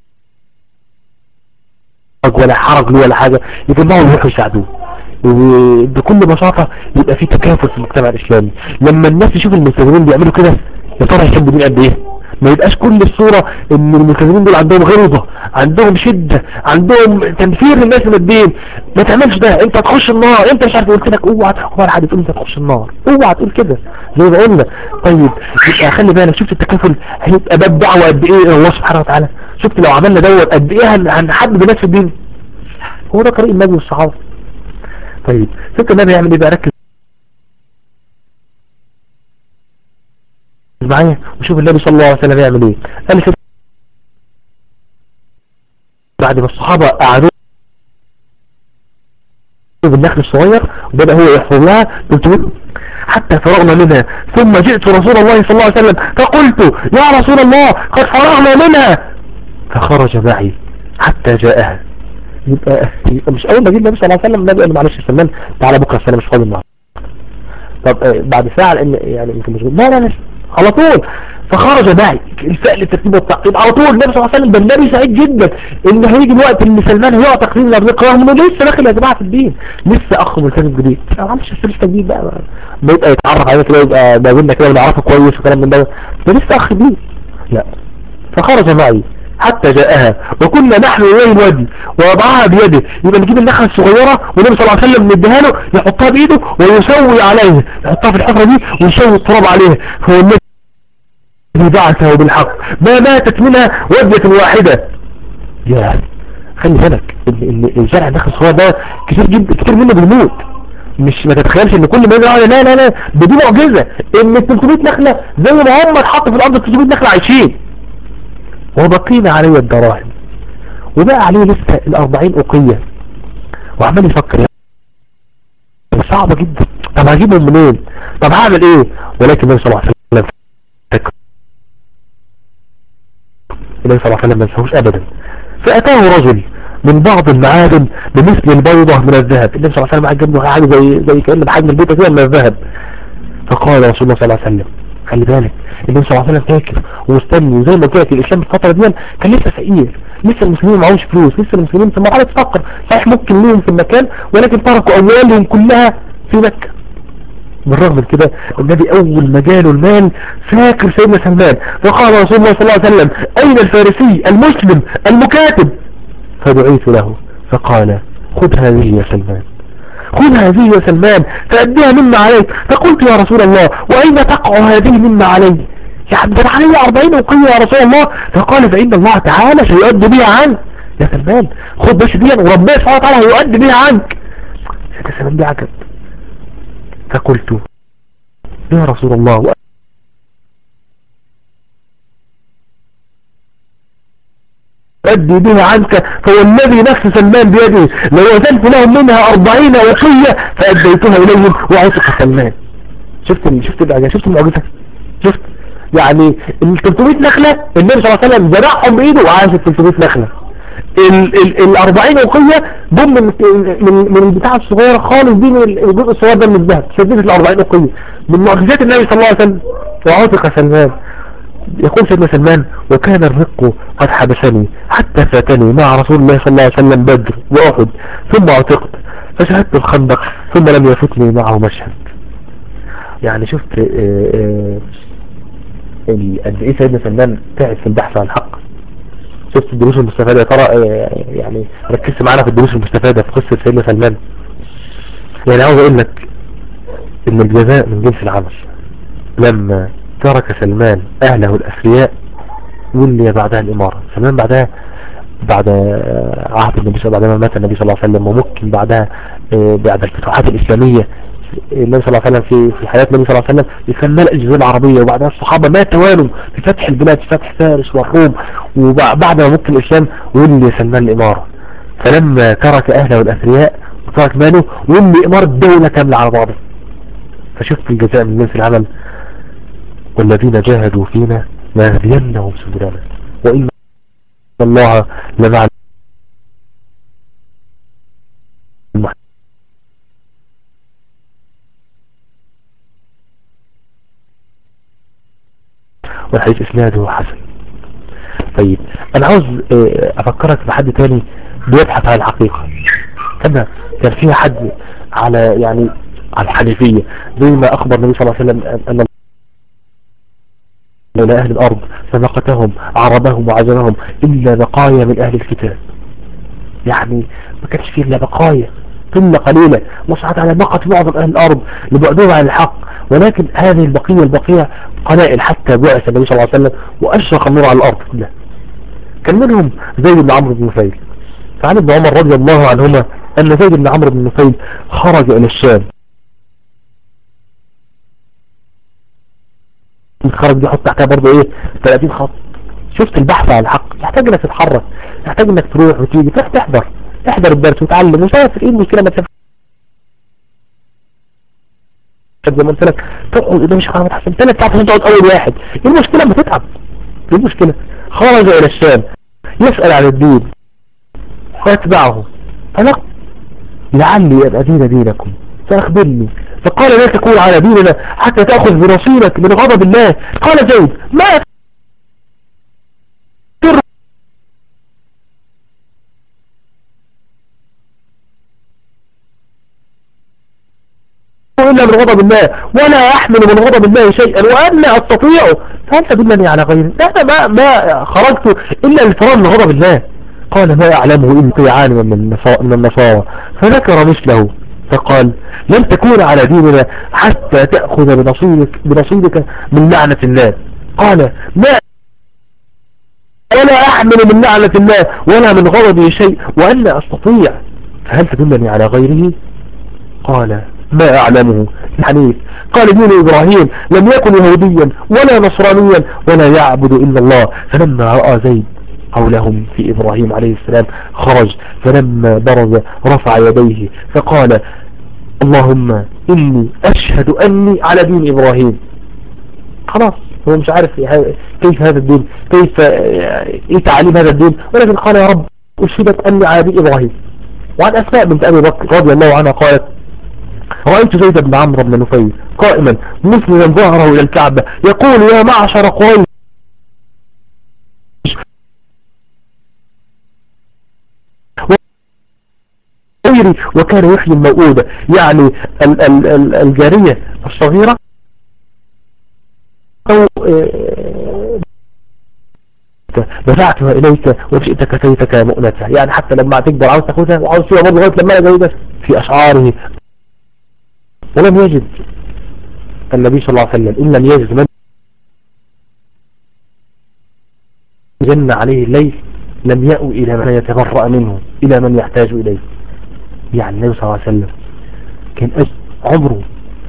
ولا حرج له ولا حاجة يجمعوا ويروحوا يساعدوه وبكل بساطة يبقى في تكافل في المجتمع الإسلامي لما الناس تشوف الملتزمين بيعملوا كده يا ترى يحبوا دين قد ايه ما يبقاش كل الصورة ان الملتزمين دول عندهم غلظة عندهم شدة عندهم تنفير للناس من الدين ما تعملش ده انت تخش النار انت مش عارف قلت لك اوعى تحكم على حد تقول انت تخش النار اوعى تقول كده زي ما قلنا طيب يبقى خلي بالك شفت التكافل هيبقى باب دعوة قد ايه إلى الله سبحانه وتعالى شفت لو عملنا دوت قد ايه هن- هنحبب الناس في الدين هو ده طريق النبي والصحابة طيب شفت النبي يعمل ايه بقى ركز معايا وشوف النبي صلى الله عليه وسلم يعمل ايه قال لي بعد ما الصحابة قعدوا بالنخل الصغير وبدأ هو يحفظ لها 300 حتى فرغنا منها ثم جئت رسول الله صلى الله عليه وسلم فقلت يا رسول الله قد فرغنا منها فخرج معي حتى جاءها يبقى, يبقى مش اول ما جه النبي صلى الله عليه وسلم النبي قال له معلش يا سلمان تعالى بكره أصل انا مش فاضي النهارده طب آه، بعد ساعه لان يعني يمكن مشغول لا لا لا على طول فخرج معي الفعل الترتيب والتعقيب على طول النبي صلى الله عليه وسلم ده النبي سعيد جدا ان هيجي الوقت اللي سلمان هيقع تقرير الابناء رغم انه لسه داخل يا جماعه في الدين لسه اخ ملتزم جديد ما عملش لسه جديد بقى ما- ما يبقى يتعرف علينا كده يبقى ما بيننا كده ونعرفه كويس وكلام من ده ده لسه اخ جديد لا فخرج معي حتى جاءها وكنا نحن إليه الوادي ووضعها بيده يبقى نجيب النخلة الصغيرة والنبي صلى الله عليه وسلم نديها له يحطها بإيده ويسوي عليها يحطها في الحفرة دي ويسوي التراب عليها فهو النبي بعثه بالحق ما ماتت منها ودية واحدة يا خلي بالك ال- ال- الزرع النخل الصغير ده كتير جدا كتير منه بيموت مش ما تتخيلش ان كل ما يزرع لا لا لا ده دي معجزة ان ال 300 نخلة زي ما هم اتحط في الارض 300 نخلة عايشين وبقينا عليه الدراهم وبقى عليه لسه الأربعين أقية وعمال يفكر صعبة جدا طب هجيبهم منين طب هعمل ايه ولكن النبي صلى الله عليه وسلم فكر النبي صلى الله عليه وسلم ما ينساهوش ابدا فاتاه رجل من بعض المعادن بمثل البيضة من الذهب النبي صلى الله عليه وسلم قاعد جنبه حاجة زي زي كأن بحجم البيضة كده من الذهب فقال رسول الله صلى الله عليه وسلم خلي بالك النبي صلى الله عليه وسلم فاكر ومستني وزي ما قلت لك الاسلام في الفتره دي كان لسه فقير لسه المسلمين معهمش فلوس لسه المسلمين في مرحله فقر صحيح ممكن لهم في المكان ولكن تركوا اموالهم كلها في مكه بالرغم من كده النبي اول ما جاله المال فاكر سيدنا سلمان فقال رسول الله صلى الله عليه وسلم اين الفارسي المسلم المكاتب فدعيت له فقال خذ هذه يا سلمان خذ هذه يا سلمان فأديها مما عليك فقلت يا رسول الله وأين تقع هذه مما علي يعني ده علي 40 وقية يا رسول الله فقال فإن الله تعالى سيؤدي بها عنك يا سلمان خد بس دي وربنا سبحانه وتعالى هيؤدي بها عنك سيدنا سلمان دي عجب فقلت يا رسول الله أدي بها عنك فوالذي نفس سلمان بيده لو أزلت لهم منها أربعين وقية فأديتها إليهم وعتق سلمان شفت شفت الأجا شفت المعجزة شفت يعني ال 300 نخلة النبي صلى الله عليه وسلم زرعهم بإيده وعاش ال 300 نخلة ال ال ال 40 وقية دول من من من البتاعة الصغيرة خالص دي من الجزء الصغير ده من الذهب شديد ال 40 وقية من معجزات النبي صلى الله عليه وسلم وعتق سلمان يقول سيدنا سلمان وكان الرق قد حبسني حتى فاتني مع رسول الله صلى الله عليه وسلم بدر وأحد ثم عتقت فشهدت الخندق ثم لم يفتني معه مشهد يعني شفت قد ايه سيدنا سلمان تعب في البحث عن الحق شفت الدروس المستفادة ترى يعني ركزت معانا في الدروس المستفادة في قصة سيدنا سلمان يعني عاوز اقول لك ان الجزاء من جنس العمل لما ترك سلمان اهله الاثرياء ولي بعدها الامارة سلمان بعدها بعد عهد النبي صلى الله عليه وسلم بعد ما مات النبي صلى الله عليه وسلم وممكن بعدها بعد الفتوحات الاسلامية النبي صلى الله عليه وسلم في في حياة النبي صلى الله عليه وسلم يكمل الجزيرة العربية وبعدها الصحابة ما توالوا في فتح البلاد في فتح فارس والروم وبعد ما ممكن الإسلام ولي سلمان الإمارة فلما ترك أهله الأثرياء وترك ماله ولي إمارة دولة كاملة على بعضها فشفت الجزاء من جنس العمل والذين جاهدوا فينا لنهدينهم سبلنا وإن الله لمع والحديث اسناده حسن طيب انا عاوز افكرك بحد تاني بيبحث عن الحقيقة كان كان فيها حد على يعني على الحنيفية زي ما اخبر النبي صلى الله عليه وسلم ان إلى أهل الأرض فمقتهم عربهم وعجمهم إلا بقايا من أهل الكتاب يعني ما كانش فيه إلا بقايا قلة قليلة وصعد على مقت معظم أهل الأرض لبعدهم عن الحق ولكن هذه البقية البقية قلائل حتى بعث النبي صلى الله عليه وسلم وأشرق النور على الأرض كلها كان منهم زيد بن عمرو بن نفيل فعن ابن عمر رضي الله عنهما أن زيد بن عمرو بن نفيل خرج إلى الشام الخرج دي حط تحتها برضه ايه 30 خط شفت البحث عن الحق يحتاج انك تتحرك يحتاج انك تروح وتيجي تروح تحضر تحضر الدرس وتعلم وسافر ايه المشكله ما تسافر زي ما قلت لك تقعد ده مش حرام تحسن ثلاث ساعات عشان تقعد اول واحد ايه المشكله ما تتعب ايه المشكله خرج الى الشام يسال عن الدين فيتبعه فلق لعلي ان ادين دينكم فاخبرني فقال لا تكون على ديننا حتى تأخذ بنصيبك من غضب الله قال زيد ما يفر إلا من غضب الله ولا أحمل من غضب الله شيئا وأنا أستطيع فهل تدلني على غيري أنا ما, ما خرجت إلا الفرار من غضب الله قال ما أعلمه إلا طيعان من النصارى فذكر مثله فقال لن تكون على ديننا حتى تأخذ بنصيبك, بنصيبك من لعنة الله قال ما ولا أحمل من لعنة الله ولا من غضبه شيء وأنا أستطيع فهل تدلني على غيره قال ما أعلمه الحديث قال دين إبراهيم لم يكن يهوديا ولا نصرانيا ولا يعبد إلا الله فلما رأى زيد قولهم في إبراهيم عليه السلام خرج فلما برز رفع يديه فقال اللهم إني أشهد أني على دين إبراهيم خلاص هو مش عارف كيف هذا الدين كيف ايه تعاليم هذا الدين ولكن قال يا رب أشهدك أني على دين إبراهيم وعن أسماء بنت أبي بكر رضي الله عنها قالت رأيت زيد بن عمرو بن نفيل قائما مسلما ظهره إلى الكعبة يقول يا معشر قريش غيري وكان يحيي الموؤودة يعني ال ال ال الجارية الصغيرة أو دفعتها إليك وشئت كفيتك مؤنتها يعني حتى لما تكبر عاوز تاخدها وعاوز فيها برضه لغاية لما أنا جوزها في أشعاره ولم يجد النبي صلى الله عليه وسلم إن لم يجد من جن عليه الليل لم يأو إلى من يتبرأ منه إلى من يحتاج إليه يعني النبي صلى الله عليه وسلم كان أج- عمره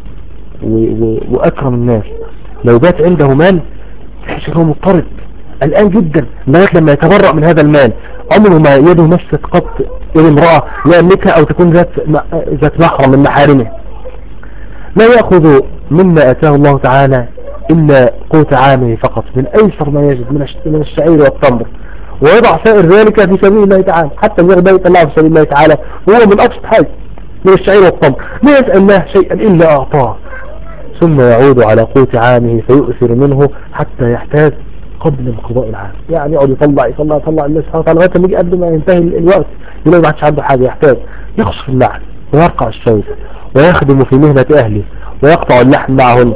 و- و- وأكرم الناس لو بات عنده مال تحس انه مضطرب الآن جدا لغاية لما يتبرأ من هذا المال عمره ما يده مست قط يد امرأة لا يملكها أو تكون ذات ذات محرم من محارمه لا يأخذ مما أتاه الله تعالى إلا قوت عامه فقط من أيسر ما يجد من الش- من الشعير والتمر ويضع سائر ذلك في سبيل الله تعالى حتى الذي بيت الله في سبيل الله تعالى وهو من أبسط حاجة من الشعير والتمر لا يسأل الله شيئا إلا أعطاه ثم يعود على قوت عامه فيؤثر منه حتى يحتاج قبل انقضاء العام يعني يقعد يطلع يطلع يطلع الله سبحانه وتعالى لغايه لما يجي قبل ما ينتهي الوقت يلاقي ما عادش عنده حاجه يحتاج يقصف اللحم ويرقع الشوك ويخدم في مهنة أهله ويقطع اللحم معهن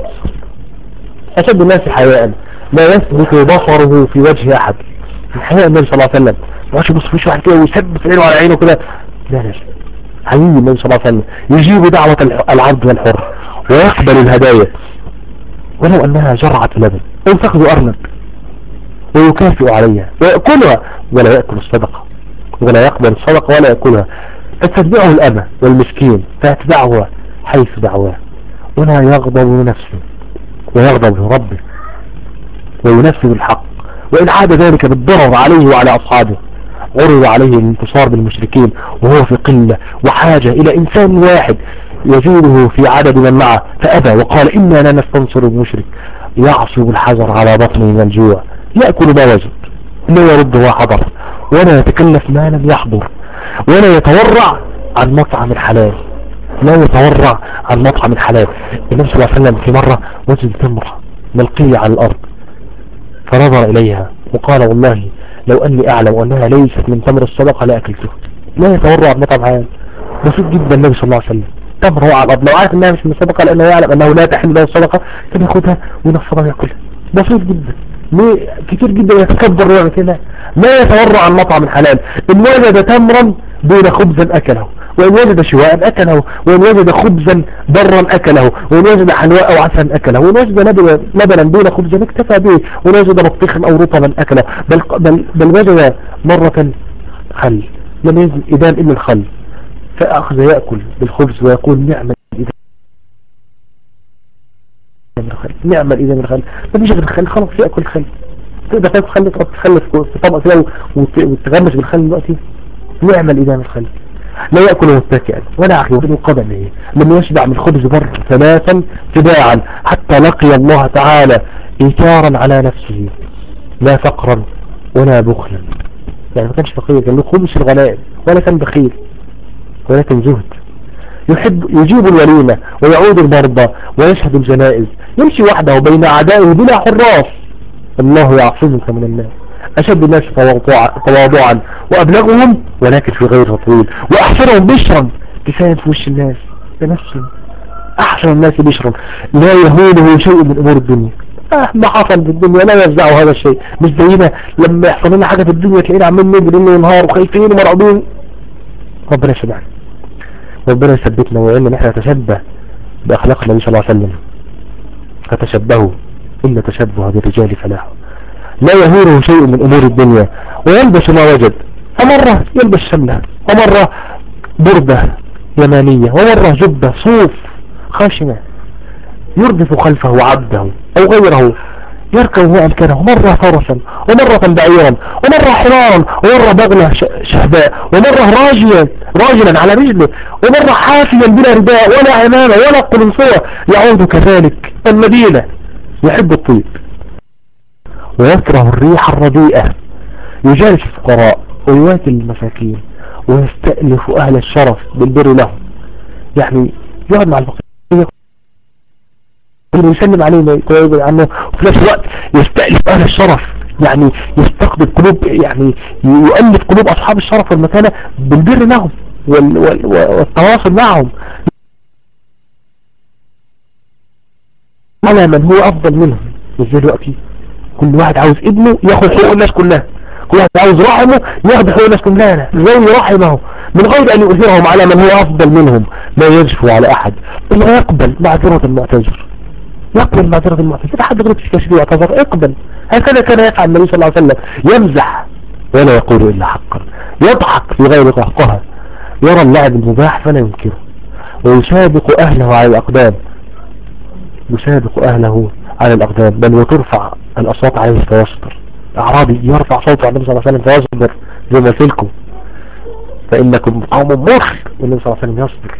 أشد الناس حياء لا يثبت بصره في وجه أحد من حياء النبي صلى الله عليه وسلم ما يبص في وشه واحد كده ويثبت عينه على عينه كده لا لا حقيقي النبي صلى الله عليه وسلم يجيب دعوة الح- العبد والحر ويقبل الهدايا ولو أنها جرعة لبن أو تأخذ أرنب ويكافئ عليها ويأكلها ولا يأكل الصدقة ولا يقبل الصدقة ولا يأكلها فتتبعه الأمة والمسكين فيتبعه حيث دعواه ولا يغضب لنفسه ويغضب لربه وينفذ الحق وإن عاد ذلك بالضرر عليه وعلى أصحابه عرض عليه الانتصار بالمشركين وهو في قلة وحاجة إلى إنسان واحد يزيده في عدد من معه فأبى وقال إنا لا نستنصر المشرك يعصب الحجر على بطنه من الجوع يأكل ما وجد لا يرد ما حضر ولا يتكلف ما لم يحضر ولا يتورع عن مطعم الحلال لا يتورع عن مطعم الحلال النبي صلى الله عليه وسلم في مرة وجد تمرة ملقية على الأرض فنظر إليها وقال والله لو أني أعلم أنها ليست من تمر الصدقة لأكلته لا يتورع عن مطعم حلال بسيط جدا النبي صلى الله عليه وسلم تمر على الأرض لو عارف أنها مش من الصدقة لأنه يعلم أنه لا تحل له الصدقة كان ياخدها وينفضها ويأكلها بسيط جدا ليه كتير جدا يتكبر ويعمل كده لا يتورع عن مطعم حلال إن وجد تمرا دون خبزا أكله وإن وجد شواء أكله وإن وجد خبزا برا أكله وإن وجد حلواء أو عسلا أكله وإن وجد لبنا, لبنا دون خبز اكتفى به وإن وجد بطيخا أو رطبا أكله بل, بل, بل وجد مرة خل لم يجد إدام إلا الخل فأخذ يأكل بالخبز ويقول نعم الإدام من الخل نعم الإدام من الخل ما فيش غير الخل خلاص يأكل الخل تقدر تاكل خل تحط خل في طبق كده وت- وتغمس بالخل دلوقتي نعم الإدام الخل لا يأكل متكئا ولا يخلو قدمه لم يشبع من خبز بر ثلاثا تباعا حتى لقي الله تعالى إيثارا على نفسه لا فقرا ولا بخلا يعني ما كانش فقير كان له خبز الغنائم ولا كان بخيل ولكن زهد يحب يجيب الوليمة ويعود المرضى ويشهد الجنائز يمشي وحده بين أعدائه بلا حراس الله يعصمك من الناس أشد الناس تواضعا تواضعا وأبلغهم ولكن في غير تطويل وأحسنهم بشرا كفاية في وش الناس تنسل أحسن الناس بشرا لا يهونه شيء من أمور الدنيا آه ما حصل في الدنيا لا يفزعه هذا الشيء مش زينا لما يحصل لنا حاجة في الدنيا تلاقينا عمالين نجري ليل ونهار وخايفين ومرعوبين ربنا يسمعنا ربنا يثبتنا ويعلمنا ان احنا نتشبه بأخلاق النبي صلى الله عليه وسلم فتشبهوا إن تشبه بالرجال فلاح لا يهوره شيء من أمور الدنيا ويلبس ما وجد فمرة يلبس شملة ومرة بردة يمانية ومرة جبة صوف خاشنة يردف خلفه عبده أو غيره يركب ما أمكنه مرة فرسا ومرة بعيرا ومرة حمارا ومرة بغلة ش- شهباء ومرة راجيا راجلا على رجله ومرة حافيا بلا رداء ولا عمامة ولا قلنصوة يعود كذلك المدينة يحب الطيب ويكره الريح الرديئة يجالس الفقراء ويواتي المساكين ويستألف أهل الشرف بالبر لهم يعني يقعد مع الفقير ويسلم عليه ويقول عنه وفي نفس الوقت يستألف أهل الشرف يعني يستقبل قلوب يعني يؤلف قلوب أصحاب الشرف والمكانة بالبر لهم وال وال والتواصل معهم على من هو أفضل منهم مش زي دلوقتي كل واحد عاوز ابنه ياخد حقوق الناس كلها كل واحد عاوز رحمه ياخد حقوق الناس كلها لا زي رحمه من غير أن يؤثرهم على من هو أفضل منهم لا يجفو على أحد إلا يقبل معذرة المعتذر يقبل معذرة المعتذر إذا حد غلط في كشفه واعتذر اقبل هكذا كان يفعل النبي صلى الله عليه وسلم يمزح ولا يقول إلا حقا يضحك في غير قهقها يرى اللعب المباح فلا ينكره ويسابق أهله على الأقدام يسابق أهله على الأقدام بل وترفع الأصوات عليه فيصبر أعرابي يرفع صوته على النبي صلى الله عليه وسلم فيصبر زي ما قلت لكم فإنكم قوم مر والنبي صلى الله عليه وسلم يصبر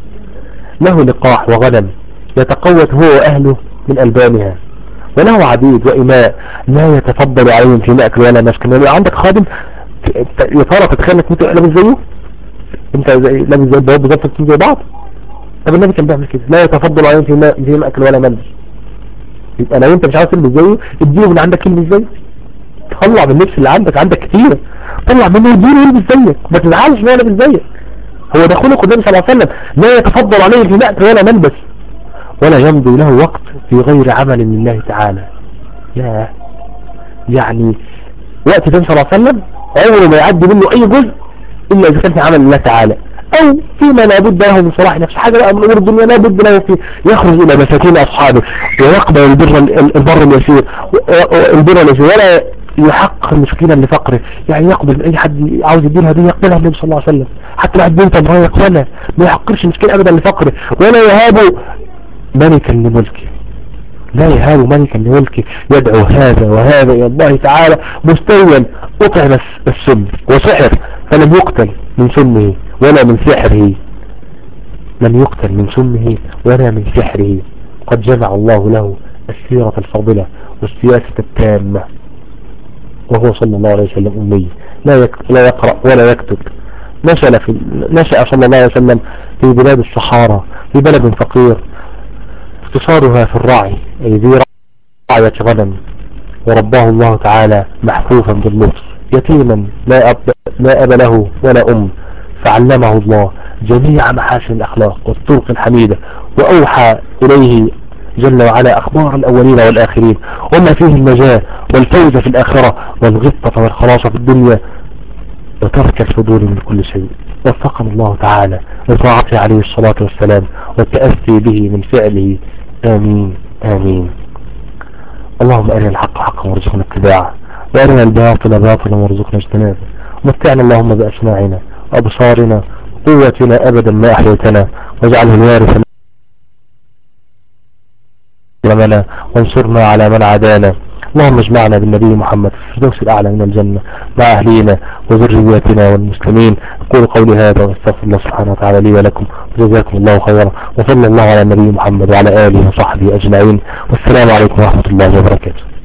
له لقاح وغنم يتقوت هو وأهله من ألبانها وله عبيد وإماء لا يتفضل عليهم في مأكل ولا مسكن يعني عندك خادم يا ترى تتخيل انك انت لابس زيه انت زي لابس زي البواب بالظبط زي بعض طب النبي كان بيعمل كده لا يتفضل عليهم في ما- في مأكل ولا ملبس يبقى لو انت مش عاوز تلبس زيه اديله من عندك يلبس زيه طلع من اللبس اللي عندك عندك كتير طلع منه اديله يلبس زيك ما تزعلش ان هو لابس زيك هو ده خلق النبي صلى الله عليه وسلم لا يتفضل عليه في مأكل ولا ملبس ولا يمضي له وقت في غير عمل لله تعالى يا يعني وقت النبي صلى الله عليه وسلم عمره ما يعدي منه اي جزء الا اذا كان في عمل لله تعالى او فيما لا بد له من صلاح نفسه حاجه بقى من امور الدنيا لا بد له في يخرج الى مساكين اصحابه ويقبل البر البر اليسير البر اليسير ولا يحقق المسكين لفقره يعني يقبل اي حد عاوز يديله هديه يقبلها النبي صلى الله عليه وسلم حتى لو بنت امراه يقبلها ما يحقرش المسكين ابدا لفقره ولا يهاب ملكا لملكه لا يهاب ملكا لملكه يدعو هذا وهذا الى الله تعالى مستويا اطعم الس- السم وسحر فلم يقتل من سمه ولا من سحره لم يقتل من سمه ولا من سحره قد جمع الله له السيرة الفاضلة والسياسة التامة وهو صلى الله عليه وسلم أمي لا, يك... لا يقرأ ولا يكتب نشأ, في... نشأ صلى الله عليه وسلم في بلاد الصحارى في بلد فقير اقتصادها في الرعي أي ذي رعية غنم ورباه الله تعالى محفوفا باللطف يتيما لا أب, لا أب له ولا أم فعلمه الله جميع محاسن الأخلاق والطرق الحميدة وأوحى إليه جل وعلا أخبار الأولين والآخرين وما فيه النجاة والفوز في الآخرة والغبطة والخلاص في الدنيا وترك الفضول من كل شيء وفقنا الله تعالى لطاعته عليه الصلاة والسلام والتأسي به من فعله آمين آمين اللهم أرنا الحق حقا وارزقنا اتباعه وأرنا الباطل باطلا وارزقنا اجتنابه ومتعنا اللهم بأسماعنا وأبصارنا قوتنا أبدا ما أحييتنا واجعله الوارث لنا وانصرنا على من عادانا اللهم اجمعنا بالنبي محمد في الفردوس الأعلى من الجنة مع أهلينا وذرياتنا والمسلمين أقول قولي هذا واستغفر الله سبحانه وتعالى لي ولكم وجزاكم الله خيرا وصلى الله على النبي محمد وعلى آله وصحبه أجمعين والسلام عليكم ورحمة الله وبركاته